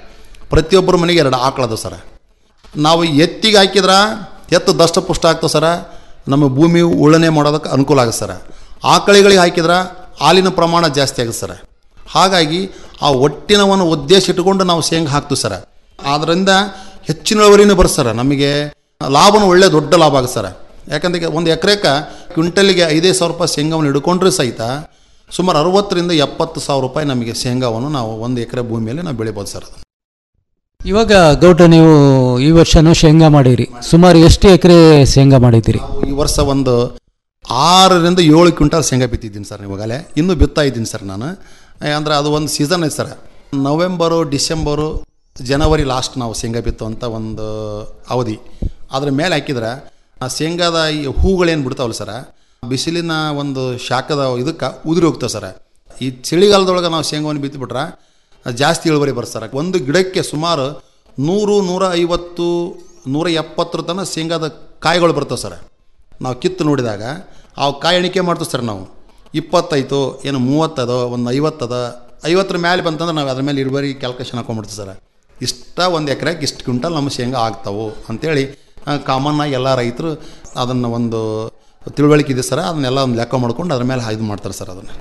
ಪ್ರತಿಯೊಬ್ಬರ ಮನೆಗೆ ಎರಡು ಆಕಳದು ಸರ ನಾವು ಎತ್ತಿಗೆ ಹಾಕಿದ್ರೆ ಎತ್ತು ದಷ್ಟಪುಷ್ಟ ಆಗ್ತದೆ ಸರ ನಮ್ಮ ಭೂಮಿ ಉಳುಮೆ ಮಾಡೋದಕ್ಕೆ ಅನುಕೂಲ ಆಗುತ್ತೆ ಸರ ಆಕಳಿಗಳಿಗೆ ಹಾಕಿದ್ರೆ ಹಾಲಿನ ಪ್ರಮಾಣ ಜಾಸ್ತಿ ಆಗುತ್ತೆ ಸರ ಹಾಗಾಗಿ ಆ ಒಟ್ಟಿನ ಒಂದು ಉದ್ದೇಶ ಇಟ್ಕೊಂಡು ನಾವು ಶೇಂಗಾ ಹಾಕ್ತೀವಿ ಸರ ಆದ್ದರಿಂದ ಹೆಚ್ಚಿನ ಇಳುವರಿನೂ ಬರುತ್ತೆ ಸರ ನಮಗೆ ಲಾಭನೂ ಒಳ್ಳೆ ದೊಡ್ಡ ಲಾಭ ಆಗುತ್ತೆ ಸರ ಯಾಕಂದ್ರೆ ಒಂದು ಎಕರೆಗೆ ಕ್ವಿಂಟಲಿಗೆ ಐದೈದು ಸಾವಿರ ರೂಪಾಯಿ ಶೇಂಗಾವನ್ನು ಹಿಡ್ಕೊಂಡ್ರೆ ಸಹಿತ ಸುಮಾರು ಅರವತ್ತರಿಂದ ಎಪ್ಪತ್ತು ಸಾವಿರ ರೂಪಾಯಿ ನಮಗೆ ಶೇಂಗಾವನ್ನು ನಾವು ಒಂದು ಎಕರೆ ಭೂಮಿಯಲ್ಲಿ ನಾವು ಬೆಳಿಬೋದು ಸರ್ ಅದನ್ನು ಇವಾಗ ಗೌಟ ನೀವು ಈ ವರ್ಷನೂ ಶೇಂಗಾ ಮಾಡಿರಿ ಸುಮಾರು ಎಷ್ಟು ಎಕರೆ ಶೇಂಗಾ ಮಾಡಿದ್ದೀರಿ ಈ ವರ್ಷ ಒಂದು ಆರರಿಂದ ಏಳು ಕ್ವಿಂಟಲ್ ಶೇಂಗಾ ಬಿತ್ತಿದ್ದೀನಿ ಸರ್ ಇವಾಗಲೇ ಇನ್ನೂ ಬಿತ್ತಾ ಇದ್ದೀನಿ ಸರ್ ನಾನು ಅಂದರೆ ಅದು ಒಂದು ಸೀಸನ್ ಐತೆ ಸರ್ ನವೆಂಬರು ಡಿಸೆಂಬರು ಜನವರಿ ಲಾಸ್ಟ್ ನಾವು ಶೇಂಗಾ ಬಿತ್ತುವಂಥ ಒಂದು ಅವಧಿ ಅದ್ರ ಮೇಲೆ ಹಾಕಿದ್ರೆ ಆ ಶೇಂಗಾದ ಈ ಹೂಗಳೇನು ಬಿಡ್ತಾವಲ್ಲ ಸರ ಬಿಸಿಲಿನ ಒಂದು ಶಾಖದ ಇದಕ್ಕೆ ಉದುರಿ ಹೋಗ್ತಾವೆ ಸರ ಈ ಚಳಿಗಾಲದೊಳಗೆ ನಾವು ಶೇಂಗಾವನ್ನು ಬಿತ್ತಿಬಿಟ್ರೆ ಜಾಸ್ತಿ ಇಳುವರಿ ಬರುತ್ತೆ ಸರ್ ಒಂದು ಗಿಡಕ್ಕೆ ಸುಮಾರು ನೂರು ನೂರ ಐವತ್ತು ನೂರ ಎಪ್ಪತ್ತರ ತನಕ ಶೇಂಗಾದ ಕಾಯಿಗಳು ಬರ್ತವೆ ಸರ್ ನಾವು ಕಿತ್ತು ನೋಡಿದಾಗ ಆ ಕಾಯಿ ಎಣಿಕೆ ಮಾಡ್ತೀವಿ ಸರ್ ನಾವು ಇಪ್ಪತ್ತೈತು ಏನು ಮೂವತ್ತದೋ ಒಂದು ಐವತ್ತದ ಐವತ್ತರ ಮೇಲೆ ಬಂತಂದ್ರೆ ನಾವು ಅದ್ರ ಮೇಲೆ ಇಳುವರಿ ಕ್ಯಾಲ್ಕುಲೇಷನ್ ಹಾಕೊಂಡ್ಬಿಡ್ತೀವಿ ಸರ್ ಇಷ್ಟ ಒಂದು ಎಕರೆಗೆ ಇಷ್ಟು ಕ್ವಿಂಟಲ್ ನಮ್ಮ ಶೇಂಗಾ ಆಗ್ತಾವು ಅಂತೇಳಿ ಕಾಮನ್ನಾಗಿ ಎಲ್ಲ ರೈತರು ಅದನ್ನು ಒಂದು ತಿಳುವಳಿಕೆ ಇದೆ ಸರ್ ಅದನ್ನೆಲ್ಲ ಒಂದು ಲೆಕ್ಕ ಮಾಡ್ಕೊಂಡು ಅದ್ರ ಮೇಲೆ ಇದು ಮಾಡ್ತಾರೆ ಸರ್ ಅದನ್ನು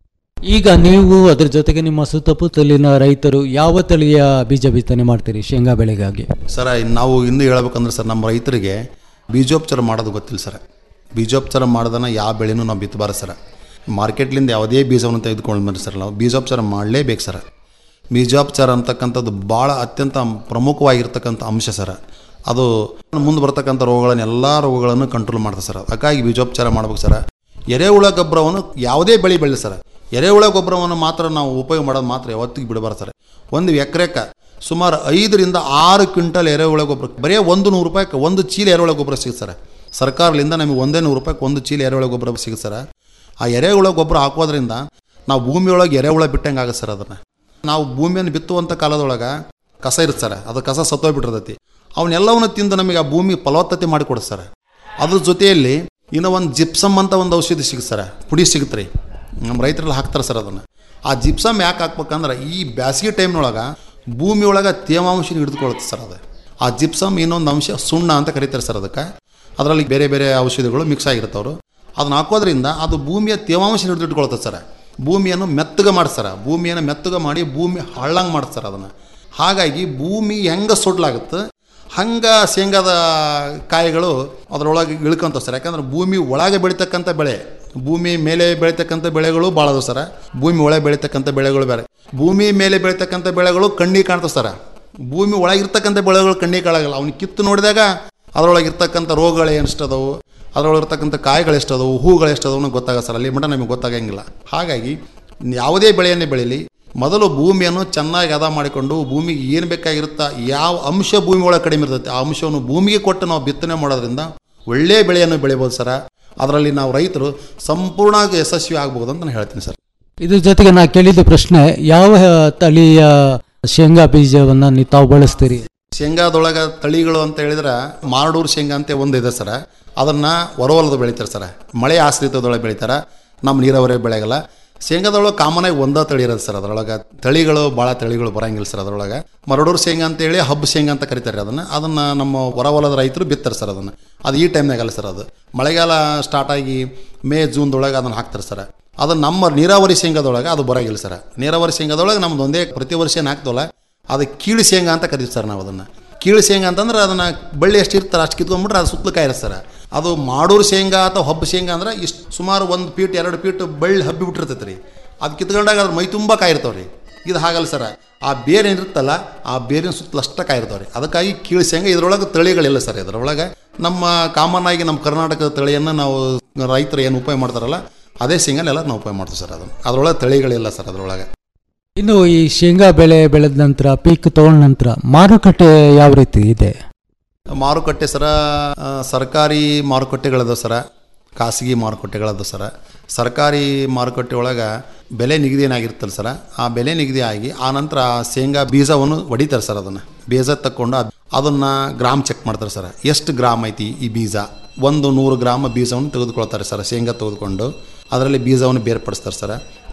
ಈಗ ನೀವು ಅದ್ರ ಜೊತೆಗೆ ನಿಮ್ಮ ಸುತ್ತಮುತ್ತಲಿನ ರೈತರು ಯಾವ ತಳಿಯ ಬೀಜ ಬಿತ್ತನೆ ಮಾಡ್ತೀರಿ ಶೇಂಗಾ ಬೆಳೆಗಾಗಿ ಸರ ನಾವು ಇನ್ನೂ ಹೇಳ್ಬೇಕಂದ್ರೆ ಸರ್ ನಮ್ಮ ರೈತರಿಗೆ ಬೀಜೋಪಚಾರ ಮಾಡೋದು ಗೊತ್ತಿಲ್ಲ ಸರ್ ಬೀಜೋಪಚಾರ ಮಾಡ್ದನ ಯಾವ ಬೆಳೆನೂ ನಾವು ಬಿತ್ತಬಾರ್ದು ಸರ್ ಮಾರ್ಕೆಟ್ಲಿಂದ ಯಾವುದೇ ಬೀಜವನ್ನು ತೆಗೆದುಕೊಂಡು ಬಂದ್ರೆ ಸರ್ ನಾವು ಬೀಜೋಪಚಾರ ಮಾಡಲೇಬೇಕು ಸರ್ ಬೀಜೋಪಚಾರ ಅಂತಕ್ಕಂಥದ್ದು ಭಾಳ ಅತ್ಯಂತ ಪ್ರಮುಖವಾಗಿರ್ತಕ್ಕಂಥ ಅಂಶ ಸರ್ ಅದು ಮುಂದೆ ಬರ್ತಕ್ಕಂಥ ರೋಗಗಳನ್ನು ಎಲ್ಲ ರೋಗಗಳನ್ನು ಕಂಟ್ರೋಲ್ ಮಾಡ್ತದೆ ಸರ್ ಅದಕ್ಕಾಗಿ ಬೀಜೋಪಚಾರ ಮಾಡ್ಬೇಕು ಸರ್ ಎರೆಹುಳ ಗೊಬ್ಬರವನ್ನು ಯಾವುದೇ ಬೆಳೆ ಬೆಳೆ ಸರ್ ಎರೆಹುಳ ಗೊಬ್ಬರವನ್ನು ಮಾತ್ರ ನಾವು ಉಪಯೋಗ ಮಾಡೋದು ಮಾತ್ರ ಯಾವತ್ತಿಗೆ ಬಿಡಬಾರ್ದು ಸರ್ ಒಂದು ಎಕರೆಕ್ಕೆ ಸುಮಾರು ಐದರಿಂದ ಆರು ಕ್ವಿಂಟಲ್ ಎರೆಹುಳ ಗೊಬ್ಬರ ಬರೀ ಒಂದು ನೂರು ರೂಪಾಯಿಗೆ ಒಂದು ಚೀಲ ಎರೆಹುಳ ಗೊಬ್ಬರ ಸಿಗುತ್ತೆ ಸರ್ ಸರ್ಕಾರದಿಂದ ನಮಗೆ ಒಂದೇ ನೂರು ರೂಪಾಯಿಗೆ ಒಂದು ಚೀಲ ಎರೆಹುಳ ಗೊಬ್ಬರ ಸಿಗುತ್ತೆ ಸರ್ ಆ ಎರೆಹುಳ ಗೊಬ್ಬರ ಹಾಕೋದ್ರಿಂದ ನಾವು ಭೂಮಿಯೊಳಗೆ ಎರೆಹುಳ ಬಿಟ್ಟಂಗೆ ಆಗುತ್ತೆ ಸರ್ ಅದನ್ನು ನಾವು ಭೂಮಿಯನ್ನು ಬಿತ್ತುವಂಥ ಕಾಲದೊಳಗೆ ಕಸ ಇರುತ್ತೆ ಸರ್ ಅದು ಕಸ ಸತ್ತೋಗ್ಬಿಟ್ಟಿರ್ತೈತಿ ಅವನ್ನೆಲ್ಲವನ್ನು ತಿಂದು ನಮಗೆ ಆ ಭೂಮಿ ಫಲವತ್ತತೆ ಮಾಡಿಕೊಡುತ್ತೆ ಸರ್ ಅದ್ರ ಜೊತೆಯಲ್ಲಿ ಇನ್ನೂ ಒಂದು ಜಿಪ್ಸಮ್ ಅಂತ ಒಂದು ಔಷಧಿ ಸಿಗುತ್ತೆ ಸರ್ ಪುಡಿ ಸಿಗುತ್ತೆ ರೀ ನಮ್ಮ ರೈತರೆಲ್ಲ ಹಾಕ್ತಾರೆ ಸರ್ ಅದನ್ನು ಆ ಜಿಪ್ಸಮ್ ಯಾಕೆ ಹಾಕ್ಬೇಕಂದ್ರೆ ಈ ಬ್ಯಾಸಿಗೆ ಟೈಮ್ನೊಳಗೆ ಭೂಮಿ ಒಳಗೆ ತೇವಾಂಶ ಹಿಡಿದುಕೊಳ್ಳುತ್ತೆ ಸರ್ ಅದು ಆ ಜಿಪ್ಸಮ್ ಇನ್ನೊಂದು ಅಂಶ ಸುಣ್ಣ ಅಂತ ಕರೀತಾರೆ ಸರ್ ಅದಕ್ಕೆ ಅದರಲ್ಲಿ ಬೇರೆ ಬೇರೆ ಔಷಧಿಗಳು ಮಿಕ್ಸ್ ಆಗಿರ್ತಾವ್ರು ಅದನ್ನ ಹಾಕೋದ್ರಿಂದ ಅದು ಭೂಮಿಯ ತೇವಾಂಶ ಹಿಡಿದಿಟ್ಕೊಳ್ತದೆ ಸರ್ ಭೂಮಿಯನ್ನು ಮೆತ್ತಗೆ ಮಾಡ್ತಾರೆ ಭೂಮಿಯನ್ನು ಮೆತ್ತಗೆ ಮಾಡಿ ಭೂಮಿ ಹಳ್ಳಂಗೆ ಮಾಡ್ತಾರೆ ಅದನ್ನು ಹಾಗಾಗಿ ಭೂಮಿ ಹೆಂಗೆ ಸುಡ್ಲಾಗುತ್ತೆ ಹಂಗೆ ಶೇಂಗಾದ ಕಾಯಿಗಳು ಅದರೊಳಗೆ ಇಳ್ಕೊಂತವೆ ಸರ್ ಯಾಕಂದ್ರೆ ಭೂಮಿ ಒಳಗೆ ಬೆಳೀತಕ್ಕಂಥ ಬೆಳೆ ಭೂಮಿ ಮೇಲೆ ಬೆಳೀತಕ್ಕಂಥ ಬೆಳೆಗಳು ಭಾಳ ಅದಾವೆ ಸರ ಭೂಮಿ ಒಳಗೆ ಬೆಳೀತಕ್ಕಂಥ ಬೆಳೆಗಳು ಬೇರೆ ಭೂಮಿ ಮೇಲೆ ಬೆಳೀತಕ್ಕಂಥ ಬೆಳೆಗಳು ಕಣ್ಣಿಗೆ ಕಾಣ್ತವೆ ಸರ ಭೂಮಿ ಒಳಗಿರ್ತಕ್ಕಂಥ ಬೆಳೆಗಳು ಕಣ್ಣಿಗೆ ಕಾಣಾಗಲ್ಲ ಅವ್ನು ಕಿತ್ತು ನೋಡಿದಾಗ ಅದರೊಳಗೆ ಇರ್ತಕ್ಕಂಥ ರೋಗಗಳು ಎಷ್ಟದವು ಅದರೊಳಗೆ ಇರ್ತಕ್ಕಂಥ ಕಾಯಿಗಳು ಎಷ್ಟದವು ಹೂಗಳು ಎಷ್ಟದವು ಅನ್ನೋದು ಗೊತ್ತಾಗ ಸರ್ ಅಲ್ಲಿ ಮಟ್ಟ ನಮಗೆ ಗೊತ್ತಾಗಂಗಿಲ್ಲ ಹಾಗಾಗಿ ಯಾವುದೇ ಬೆಳೆಯನ್ನೇ ಬೆಳೀಲಿ ಮೊದಲು ಭೂಮಿಯನ್ನು ಚೆನ್ನಾಗಿ ಹದ ಮಾಡಿಕೊಂಡು ಭೂಮಿಗೆ ಏನು ಬೇಕಾಗಿರುತ್ತಾ ಯಾವ ಅಂಶ ಭೂಮಿ ಒಳಗೆ ಕಡಿಮೆ ಇರ್ತೈತೆ ಆ ಅಂಶವನ್ನು ಭೂಮಿಗೆ ಕೊಟ್ಟು ನಾವು ಬಿತ್ತನೆ ಮಾಡೋದ್ರಿಂದ ಒಳ್ಳೆಯ ಬೆಳೆಯನ್ನು ಬೆಳಿಬೋದು ಸರ ಅದರಲ್ಲಿ ನಾವು ರೈತರು ಸಂಪೂರ್ಣ ಯಶಸ್ವಿ ಆಗ್ಬೋದು ಅಂತ ನಾನು ಹೇಳ್ತೀನಿ ಸರ್ ಇದ್ರ ಜೊತೆಗೆ ನಾ ಕೇಳಿದ ಪ್ರಶ್ನೆ ಯಾವ ತಳಿಯ ಶೇಂಗಾ ಬೀಜವನ್ನ ನೀವು ತಾವು ಬಳಸ್ತೀರಿ ಶೇಂಗಾದೊಳಗೆ ತಳಿಗಳು ಅಂತ ಹೇಳಿದ್ರೆ ಮಾರಡೂರು ಶೇಂಗಾ ಅಂತ ಒಂದು ಇದೆ ಸರ ಅದನ್ನು ಹೊರವಲದ ಬೆಳಿತಾರೆ ಸರ ಮಳೆ ಆಶ್ರಿತದೊಳಗೆ ಬೆಳಿತಾರೆ ನಮ್ಮ ನೀರಾವರಿ ಬೆಳೆಗಲ್ಲ ಶೇಂಗಾದೊಳಗೆ ಕಾಮನಾಗಿ ಒಂದೇ ತಳಿ ಇರೋದು ಸರ್ ಅದರೊಳಗೆ ತಳಿಗಳು ಭಾಳ ತಳಿಗಳು ಬರಂಗಿಲ್ಲ ಸರ್ ಅದರೊಳಗೆ ಮರಡೂರು ಶೇಂಗಾ ಅಂತೇಳಿ ಹಬ್ಬ ಶೇಂಗಾ ಅಂತ ಕರಿತಾರೆ ಅದನ್ನು ಅದನ್ನು ನಮ್ಮ ಹೊರವಲದ ರೈತರು ಬಿತ್ತಾರೆ ಸರ್ ಅದನ್ನು ಅದು ಈ ಟೈಮ್ನಾಗಲ್ಲ ಸರ್ ಅದು ಮಳೆಗಾಲ ಸ್ಟಾರ್ಟ್ ಆಗಿ ಮೇ ಜೂನ್ದೊಳಗೆ ಅದನ್ನು ಹಾಕ್ತಾರೆ ಸರ್ ಅದು ನಮ್ಮ ನೀರಾವರಿ ಶೇಂಗಾದೊಳಗೆ ಅದು ಬರೋಂಗಿಲ್ಲ ಸರ್ ನೀರಾವರಿ ಶೇಂಗಾದೊಳಗೆ ನಮ್ದು ಒಂದೇ ಪ್ರತಿ ವರ್ಷ ಏನು ಹಾಕ್ತವಲ್ಲ ಅದು ಕೀಳು ಶೇಂಗಾ ಅಂತ ಕರೀತೀವಿ ಸರ್ ನಾವು ಅದನ್ನು ಕೀಳು ಶೇಂಗಾ ಅಂತಂದ್ರೆ ಅದನ್ನು ಬಳ್ಳಿ ಎಷ್ಟು ಇರ್ತಾರೆ ಅಷ್ಟು ಕಿತ್ಕೊಂಡ್ಬಿಟ್ರೆ ಅದು ಸುತ್ತಲೂ ಕಾಯಿರುತ್ತೆ ಸರ್ ಅದು ಮಾಡೂರು ಶೇಂಗಾ ಅಥವಾ ಹಬ್ಬ ಶೇಂಗಾ ಅಂದ್ರೆ ಇಷ್ಟು ಸುಮಾರು ಒಂದು ಫೀಟ್ ಎರಡು ಫೀಟ್ ಬಳ್ಳಿ ಹಬ್ಬಿ ಬಿಟ್ಟಿರ್ತೈತೆ ರೀ ಅದು ಕಿತ್ಕೊಂಡಾಗ ಅದ್ರ ಮೈ ತುಂಬ ಕಾಯಿರ್ತಾವೆ ರೀ ಇದು ಹಾಗಲ್ಲ ಸರ್ ಆ ಬೇರೆ ಏನಿರುತ್ತಲ್ಲ ಆ ಬೇರಿನ ಸುತ್ತಲೂ ಅಷ್ಟೇ ಕಾಯಿರ್ತಾವೆ ರೀ ಅದಕ್ಕಾಗಿ ಕೀಳು ಶೇಂಗಾ ಇದರೊಳಗೆ ತಳಿಗಳಿಲ್ಲ ಸರ್ ಇದರೊಳಗೆ ನಮ್ಮ ಕಾಮನ್ ಆಗಿ ನಮ್ಮ ಕರ್ನಾಟಕದ ತಳಿಯನ್ನು ನಾವು ರೈತರು ಏನು ಉಪಯೋಗ ಮಾಡ್ತಾರಲ್ಲ ಅದೇ ಶೇಂಗಾನೆಲ್ಲ ನಾವು ಉಪಯೋಗ ಮಾಡ್ತೀವಿ ಸರ್ ಅದನ್ನು ಅದರೊಳಗೆ ತಳಿಗಳಿಲ್ಲ ಸರ್ ಅದರೊಳಗೆ ಇನ್ನು ಈ ಶೇಂಗಾ ಬೆಳೆ ಬೆಳೆದ ನಂತರ ಪೀಕ್ ತಗೊಂಡ ನಂತರ ಮಾರುಕಟ್ಟೆ ಯಾವ ರೀತಿ ಇದೆ ಮಾರುಕಟ್ಟೆ ಸರ ಆ, ಸರ್ಕಾರಿ ಮಾರುಕಟ್ಟೆಗಳದ ಸರ ಖಾಸಗಿ ಮಾರುಕಟ್ಟೆಗಳದ ಸರ ಸರ್ಕಾರಿ ಮಾರುಕಟ್ಟೆ ಒಳಗೆ ಬೆಲೆ ನಿಗದಿ ಏನಾಗಿರ್ತಲ್ಲ ಸರ ಆ ಬೆಲೆ ನಿಗದಿ ಆಗಿ ಆ ನಂತರ ಆ ಶೇಂಗಾ ಬೀಜವನ್ನು ಹೊಡಿತಾರೆ ಸರ್ ಅದನ್ನು ಬೀಜ ತಕ್ಕೊಂಡು ಅದ್- ಅದನ್ನು ಗ್ರಾಮ್ ಚೆಕ್ ಮಾಡ್ತಾರೆ ಸರ್ ಎಷ್ಟು ಗ್ರಾಮ್ ಐತಿ ಈ ಬೀಜ ಒಂದು ನೂರು ಗ್ರಾಮ್ ಬೀಜವನ್ನು ತೆಗೆದುಕೊಳ್ತಾರೆ ಸರ್ ಶೇಂಗಾ ತೆಗೆದುಕೊಂಡು ಅದರಲ್ಲಿ ಬೀಜವನ್ನು ಬೇರ್ಪಡಿಸ್ತಾರೆ ಸರ್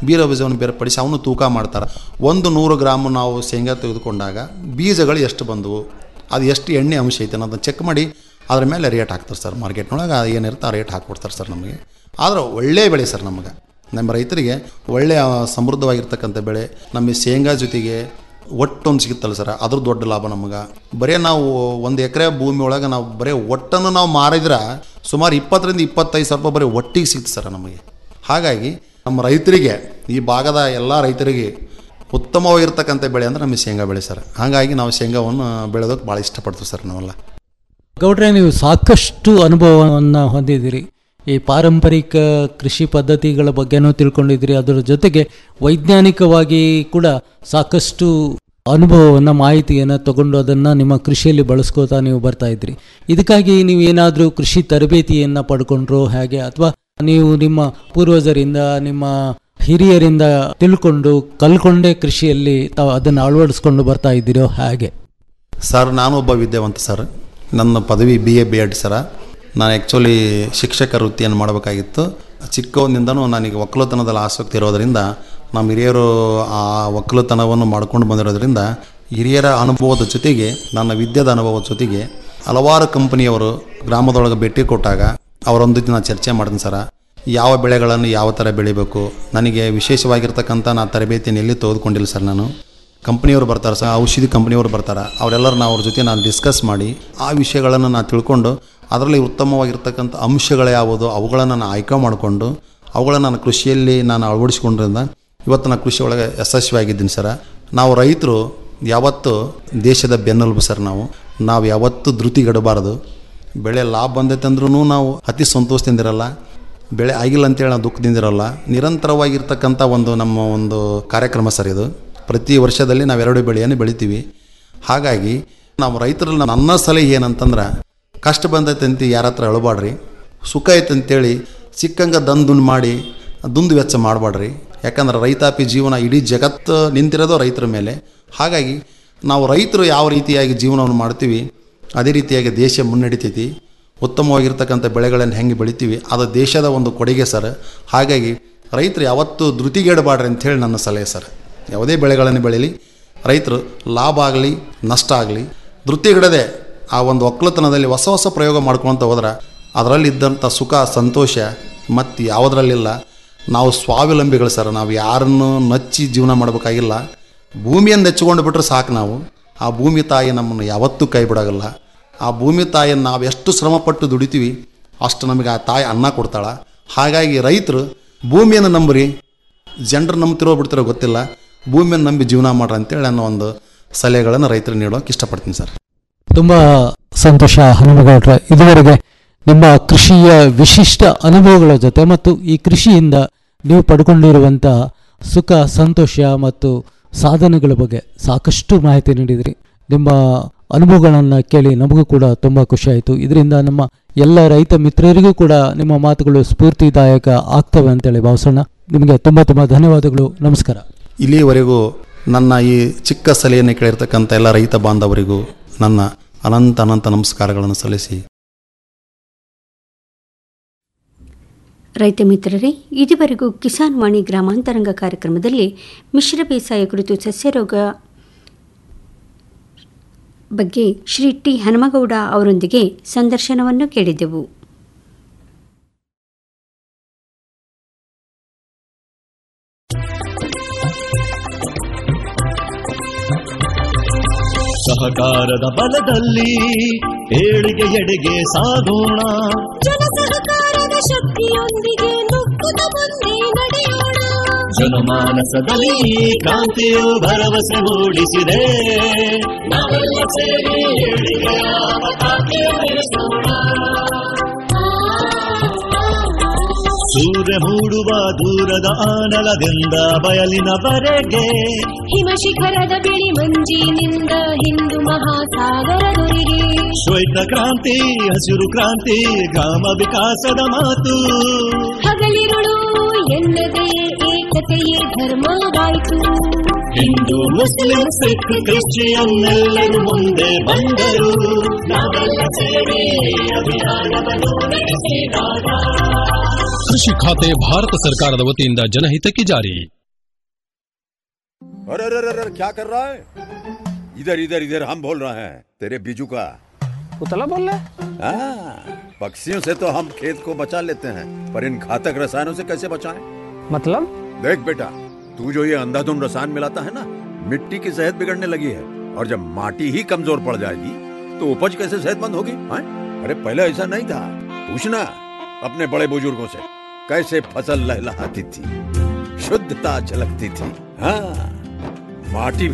ಬೀರ ಬೀಜವನ್ನು ಬೇರ್ಪಡಿಸಿ ಅವನು ತೂಕ ಮಾಡ್ತಾರೆ ಒಂದು ನೂರು ಗ್ರಾಮ್ ನಾವು ಶೇಂಗಾ ತೆಗೆದುಕೊಂಡಾಗ ಬೀಜಗಳು ಎಷ್ಟು ಬಂದವು ಅದು ಎಷ್ಟು ಎಣ್ಣೆ ಅಂಶ ಐತೆ ಅನ್ನೋದನ್ನ ಚೆಕ್ ಮಾಡಿ ಅದ್ರ ಮೇಲೆ ರೇಟ್ ಹಾಕ್ತಾರೆ ಸರ್ ಮಾರ್ಕೆಟ್ನೊಳಗೆ ಅದು ಏನಿರುತ್ತೆ ಆ ರೇಟ್ ಹಾಕ್ಕೊಡ್ತಾರೆ ಸರ್ ನಮಗೆ ಆದ್ರೆ ಒಳ್ಳೆಯ ಬೆಳೆ ಸರ್ ನಮಗೆ ನಮ್ಮ ರೈತರಿಗೆ ಒಳ್ಳೆಯ ಸಮೃದ್ಧವಾಗಿರ್ತಕ್ಕಂಥ ಬೆಳೆ ನಮಗೆ ಶೇಂಗಾ ಜೊತೆಗೆ ಒಟ್ಟೊಂದು ಸಿಗುತ್ತಲ್ಲ ಸರ್ ಅದ್ರ ದೊಡ್ಡ ಲಾಭ ನಮಗೆ ಬರೀ ನಾವು ಒಂದು ಎಕರೆ ಭೂಮಿ ಒಳಗೆ ನಾವು ಬರೀ ಒಟ್ಟನ್ನು ನಾವು ಮಾರಿದ್ರೆ ಸುಮಾರು ಇಪ್ಪತ್ತರಿಂದ ಇಪ್ಪತ್ತೈದು ಸಾವಿರ ರೂಪಾಯಿ ಬರೀ ಒಟ್ಟಿಗೆ ಸಿಗ್ತದೆ ಸರ್ ನಮಗೆ ಹಾಗಾಗಿ ನಮ್ಮ ರೈತರಿಗೆ ಈ ಭಾಗದ ಎಲ್ಲ ರೈತರಿಗೆ ಉತ್ತಮವಾಗಿರ್ತಕ್ಕಂಥ ಬೆಳೆ ಅಂದರೆ ನಮಗೆ ಶೇಂಗಾ ಬೆಳೆ ಸರ್ ಹಾಗಾಗಿ ನಾವು ಶೇಂಗಾವನ್ನು ಬೆಳೆದೋಕೆ ಭಾಳ ಇಷ್ಟಪಡ್ತೀವಿ ಸರ್ ನಾವೆಲ್ಲ ಗೌಡ್ರೆ ನೀವು ಸಾಕಷ್ಟು ಅನುಭವವನ್ನು ಹೊಂದಿದ್ದೀರಿ ಈ ಪಾರಂಪರಿಕ ಕೃಷಿ ಪದ್ಧತಿಗಳ ಬಗ್ಗೆನೂ ತಿಳ್ಕೊಂಡಿದ್ದೀರಿ ಅದರ ಜೊತೆಗೆ ವೈಜ್ಞಾನಿಕವಾಗಿ ಕೂಡ ಸಾಕಷ್ಟು ಅನುಭವವನ್ನು ಮಾಹಿತಿಯನ್ನು ತಗೊಂಡು ಅದನ್ನು ನಿಮ್ಮ ಕೃಷಿಯಲ್ಲಿ ಬಳಸ್ಕೋತಾ ನೀವು ಬರ್ತಾ ಇದ್ರಿ ಇದಕ್ಕಾಗಿ ನೀವು ಏನಾದರೂ ಕೃಷಿ ತರಬೇತಿಯನ್ನು ಪಡ್ಕೊಂಡ್ರೋ ಹಾಗೆ ಅಥವಾ ನೀವು ನಿಮ್ಮ ಪೂರ್ವಜರಿಂದ ನಿಮ್ಮ ಹಿರಿಯರಿಂದ ತಿಳ್ಕೊಂಡು ಕಲ್ಕೊಂಡೇ ಕೃಷಿಯಲ್ಲಿ ತಾವು ಅದನ್ನು ಅಳವಡಿಸ್ಕೊಂಡು ಬರ್ತಾ ಇದ್ದೀರೋ ಹಾಗೆ ಸರ್ ನಾನು ಒಬ್ಬ ವಿದ್ಯಾವಂತ ಸರ್ ನನ್ನ ಪದವಿ B A B Ed sir ನಾನು ಆ್ಯಕ್ಚುಲಿ ಶಿಕ್ಷಕ ವೃತ್ತಿಯನ್ನು ಮಾಡಬೇಕಾಗಿತ್ತು ಚಿಕ್ಕವನಿಂದನೂ ನನಗೆ ಒಕ್ಕಲುತನದಲ್ಲಿ ಆಸಕ್ತಿ ಇರೋದರಿಂದ ನಮ್ಮ ಹಿರಿಯರು ಆ ಒಕ್ಕಲುತನವನ್ನು ಮಾಡ್ಕೊಂಡು ಬಂದಿರೋದ್ರಿಂದ ಹಿರಿಯರ ಅನುಭವದ ಜೊತೆಗೆ ನನ್ನ ವಿದ್ಯೆದ ಅನುಭವದ ಜೊತೆಗೆ ಹಲವಾರು ಕಂಪನಿಯವರು ಗ್ರಾಮದೊಳಗೆ ಭೇಟಿ ಕೊಟ್ಟಾಗ ಅವರೊಂದಿಗೆ ನಾನು ಚರ್ಚೆ ಮಾಡ್ತೀನಿ ಸರ ಯಾವ ಬೆಳೆಗಳನ್ನು ಯಾವ ಥರ ಬೆಳಿಬೇಕು ನನಗೆ ವಿಶೇಷವಾಗಿರ್ತಕ್ಕಂಥ ನಾನು ತರಬೇತಿಯನ್ನು ಎಲ್ಲಿ ತೆಗೆದುಕೊಂಡಿಲ್ಲ ಸರ್ ನಾನು ಕಂಪ್ನಿಯವರು ಬರ್ತಾರೆ ಸರ್ ಔಷಧಿ ಕಂಪ್ನಿಯವರು ಬರ್ತಾರೆ ಅವರೆಲ್ಲರೂ ನಾವು ಅವ್ರ ಜೊತೆ ನಾನು ಡಿಸ್ಕಸ್ ಮಾಡಿ ಆ ವಿಷಯಗಳನ್ನು ನಾನು ತಿಳ್ಕೊಂಡು ಅದರಲ್ಲಿ ಉತ್ತಮವಾಗಿರ್ತಕ್ಕಂಥ ಅಂಶಗಳು ಯಾವುದು ಅವುಗಳನ್ನು ನಾನು ಆಯ್ಕೆ ಮಾಡಿಕೊಂಡು ಅವುಗಳನ್ನು ನಾನು ಕೃಷಿಯಲ್ಲಿ ನಾನು ಅಳವಡಿಸ್ಕೊಂಡ್ರಿಂದ ಇವತ್ತು ನಾನು ಕೃಷಿ ಒಳಗೆ ಯಶಸ್ವಿಯಾಗಿದ್ದೀನಿ ಸರ ನಾವು ರೈತರು ಯಾವತ್ತು ದೇಶದ ಬೆನ್ನೆಲುಬು ಸರ್ ನಾವು ನಾವು ಯಾವತ್ತೂ ಧೃತಿಗೆಡಬಾರ್ದು ಬೆಳೆ ಲಾಭ ಬಂದೈತೆ ಅಂದ್ರೂ ನಾವು ಅತಿ ಸಂತೋಷದಿಂದಿರಲ್ಲ ಬೆಳೆ ಆಗಿಲ್ಲ ಅಂತೇಳಿ ನಾವು ದುಃಖದಿಂದಿರಲ್ಲ ನಿರಂತರವಾಗಿರ್ತಕ್ಕಂಥ ಒಂದು ನಮ್ಮ ಒಂದು ಕಾರ್ಯಕ್ರಮ ಸರ್ ಇದು ಪ್ರತಿ ವರ್ಷದಲ್ಲಿ ನಾವು ಎರಡು ಬೆಳೆಯನ್ನು ಬೆಳಿತೀವಿ ಹಾಗಾಗಿ ನಾವು ರೈತರಲ್ಲಿ ನನ್ನ ಸಲಹೆ ಏನಂತಂದ್ರೆ ಕಷ್ಟ ಬಂದೈತೆ ಅಂತ ಯಾರ ಹತ್ರ ಅಳಬಾಡ್ರಿ ಸುಖ ಐತೆ ಅಂತೇಳಿ ಸಿಕ್ಕಂಗೆ ದಂದುಂಡು ಮಾಡಿ ದುಂದು ವೆಚ್ಚ ಮಾಡಬೇಡ್ರಿ ಯಾಕಂದ್ರೆ ರೈತಾಪಿ ಜೀವನ ಇಡೀ ಜಗತ್ತು ನಿಂತಿರೋದು ರೈತರ ಮೇಲೆ ಹಾಗಾಗಿ ನಾವು ರೈತರು ಯಾವ ರೀತಿಯಾಗಿ ಜೀವನವನ್ನು ಮಾಡ್ತೀವಿ ಅದೇ ರೀತಿಯಾಗಿ ದೇಶ ಮುನ್ನಡಿತೈತಿ ಉತ್ತಮವಾಗಿರ್ತಕ್ಕಂಥ ಬೆಳೆಗಳನ್ನು ಹೆಂಗೆ ಬೆಳಿತೀವಿ ಅದು ದೇಶದ ಒಂದು ಕೊಡುಗೆ ಸರ್ ಹಾಗಾಗಿ ರೈತರು ಯಾವತ್ತೂ ಧೃತಿಗೆಡಬಾಡ್ರಿ ಅಂಥೇಳಿ ನನ್ನ ಸಲಹೆ ಸರ್ ಯಾವುದೇ ಬೆಳೆಗಳನ್ನು ಬೆಳೀಲಿ ರೈತರು ಲಾಭ ಆಗಲಿ ನಷ್ಟ ಆಗಲಿ ಧೃತಿಗೆಡದೆ ಆ ಒಂದು ಒಕ್ಕಲತನದಲ್ಲಿ ಹೊಸ ಹೊಸ ಪ್ರಯೋಗ ಮಾಡ್ಕೊಳ್ತಾ ಹೋದ್ರೆ ಅದರಲ್ಲಿದ್ದಂಥ ಸುಖ ಸಂತೋಷ ಮತ್ತು ಯಾವುದರಲ್ಲಿಲ್ಲ ನಾವು ಸ್ವಾವಲಂಬಿಗಳು ಸರ್ ನಾವು ಯಾರನ್ನು ನಚ್ಚಿ ಜೀವನ ಮಾಡಬೇಕಾಗಿಲ್ಲ ಭೂಮಿಯನ್ನು ನೆಚ್ಚಿಕೊಂಡು ಬಿಟ್ರೆ ಸಾಕು ನಾವು ಆ ಭೂಮಿ ತಾಯಿ ನಮ್ಮನ್ನು ಯಾವತ್ತೂ ಕೈ ಬಿಡೋಗಲ್ಲ ಆ ಭೂಮಿ ತಾಯಿಯನ್ನು ನಾವು ಎಷ್ಟು ಶ್ರಮಪಟ್ಟು ದುಡಿತೀವಿ ಅಷ್ಟು ನಮಗೆ ಆ ತಾಯಿ ಅನ್ನ ಕೊಡ್ತಾಳ ಹಾಗಾಗಿ ರೈತರು ಭೂಮಿಯನ್ನು ನಂಬ್ರಿ ಜನರು ನಂಬ್ತಿರೋ ಬಿಡ್ತಿರೋ ಗೊತ್ತಿಲ್ಲ ಭೂಮಿಯನ್ನು ನಂಬಿ ಜೀವನ ಮಾಡ್ರಿ ಅಂತೇಳಿ ನಾನು ಒಂದು ಸಲಹೆಗಳನ್ನು ರೈತರು ನೀಡೋಕೆ ಇಷ್ಟಪಡ್ತೀನಿ ಸರ್ ತುಂಬ ಸಂತೋಷ ಹನುಮಗೌಡ್ರೆ ಇದುವರೆಗೆ ನಿಮ್ಮ ಕೃಷಿಯ ವಿಶಿಷ್ಟ ಅನುಭವಗಳ ಜೊತೆ ಮತ್ತು ಈ ಕೃಷಿಯಿಂದ ನೀವು ಪಡ್ಕೊಂಡಿರುವಂಥ ಸುಖ ಸಂತೋಷ ಮತ್ತು ಸಾಧನೆಗಳ ಬಗ್ಗೆ ಸಾಕಷ್ಟು ಮಾಹಿತಿ ನೀಡಿದಿರಿ ನಿಮ್ಮ ಅನುಭವಗಳನ್ನು ಕೇಳಿ ನಮಗೂ ಕೂಡ ತುಂಬ ಖುಷಿಯಾಯಿತು ಇದರಿಂದ ನಮ್ಮ ಎಲ್ಲ ರೈತ ಮಿತ್ರರಿಗೂ ಕೂಡ ನಿಮ್ಮ ಮಾತುಗಳು ಸ್ಫೂರ್ತಿದಾಯಕ ಆಗ್ತವೆ ಅಂತೇಳಿ ಭಾವಿಸೋಣ ನಿಮಗೆ ತುಂಬ ತುಂಬ ಧನ್ಯವಾದಗಳು ನಮಸ್ಕಾರ ಇಲ್ಲಿಯವರೆಗೂ ನನ್ನ ಈ ಚಿಕ್ಕ ಸಲಹೆಯನ್ನು ಕೇಳಿರ್ತಕ್ಕಂಥ ಎಲ್ಲ ರೈತ ಬಾಂಧವರಿಗೂ ನನ್ನ ಅನಂತ ಅನಂತ ನಮಸ್ಕಾರಗಳನ್ನು ಸಲ್ಲಿಸಿ ರೈತ ಮಿತ್ರರೇ ಇದುವರೆಗೂ ಕಿಸಾನ್ ವಾಣಿ ಗ್ರಾಮಾಂತರಂಗ ಕಾರ್ಯಕ್ರಮದಲ್ಲಿ ಮಿಶ್ರ ಬೇಸಾಯ ಕುರಿತು ಸಸ್ಯರೋಗ ಬಗ್ಗೆ ಶ್ರೀ ಟಿ ಹನುಮಗೌಡ ಅವರೊಂದಿಗೆ ಸಂದರ್ಶನವನ್ನು ಕೇಳಿದೆವು ಸಹಕಾರದ ಬಲದಲ್ಲಿ ಏಳಿಗೆ ಎಡೆಗೆ ಸಾಗೋಣ ಜನಸಹಕಾರದ ಶಕ್ತಿಯೊಂದಿಗೆ ನುಗ್ಗುತ್ತ ಮುಂದೆ ನಡೆಯೋಣ ಜನಮಾನಸದಲ್ಲಿ ಈ ಕ್ರಾಂತಿಯು ಭರವಸೆ ಮೂಡಿಸಿದೆ ನಾವೆಲ್ಲ ಸೇರಿ ಏಳಿಗೆಯ ಪತಾಕೆ ಬೆಳೆಸೋಣ. ಸೂರ್ಯ ಮೂಡುವ ದೂರದ ಆನಲದಿಂದ ಬಯಲಿನವರೆಗೆ ಹಿಮ ಶಿಖರದ ಬಿಳಿ ಮಂಜಿನಿಂದ ಹಿಂದೂ ಮಹಾಸಾಗರದೊರೆಗೆ ಶ್ವೇತ ಕ್ರಾಂತಿ ಹಸಿರು ಕ್ರಾಂತಿ ಗ್ರಾಮ ವಿಕಾಸದ ಮಾತು ಹಗಲಿರುಳು ಎನ್ನದೇ ಏಕತೆಯೇ ಧರ್ಮವಾಯಿತು ಹಿಂದೂ ಮುಸ್ಲಿಂ ಸಿಖ್ ಕ್ರಿಶ್ಚಿಯನ್ ಎಲ್ಲರೂ ಮುಂದೆ ಬಂದರು ನಾವೆಲ್ಲ ಸೇರಿ ಅಭಿಯಾನವನ್ನು ನಡೆಸಿದಾಗ ಕೃಷಿ ಖಾತೆ ಭಾರತ ಸರ್ಕಾರದ ವತಿಯಿಂದ ಜನಹಿತಕ್ಕೆ ಜಾರಿ अरे अरे अरे अरे क्या कर रहा है इधर इधर इधर हम बोल रहे हैं तेरे बीजू का उतला बोल रहा हाँ, पक्षियों से तो हम खेत को बचा लेते हैं पर इन घातक रसायनों से कैसे बचाएं? मतलब देख बेटा तू जो ये अंधाधुंध रसायन मिलाता है ना मिट्टी की सेहत बिगड़ने लगी है और जब माटी ही कमजोर पड़ जाएगी तो उपज कैसे सेहतमंद होगी हाँ? अरे पहले ऐसा नहीं था पूछना अपने बड़े बुजुर्गों से कैसे फसल लहलहाती थी शुद्धता झलकती थी हाँ माटी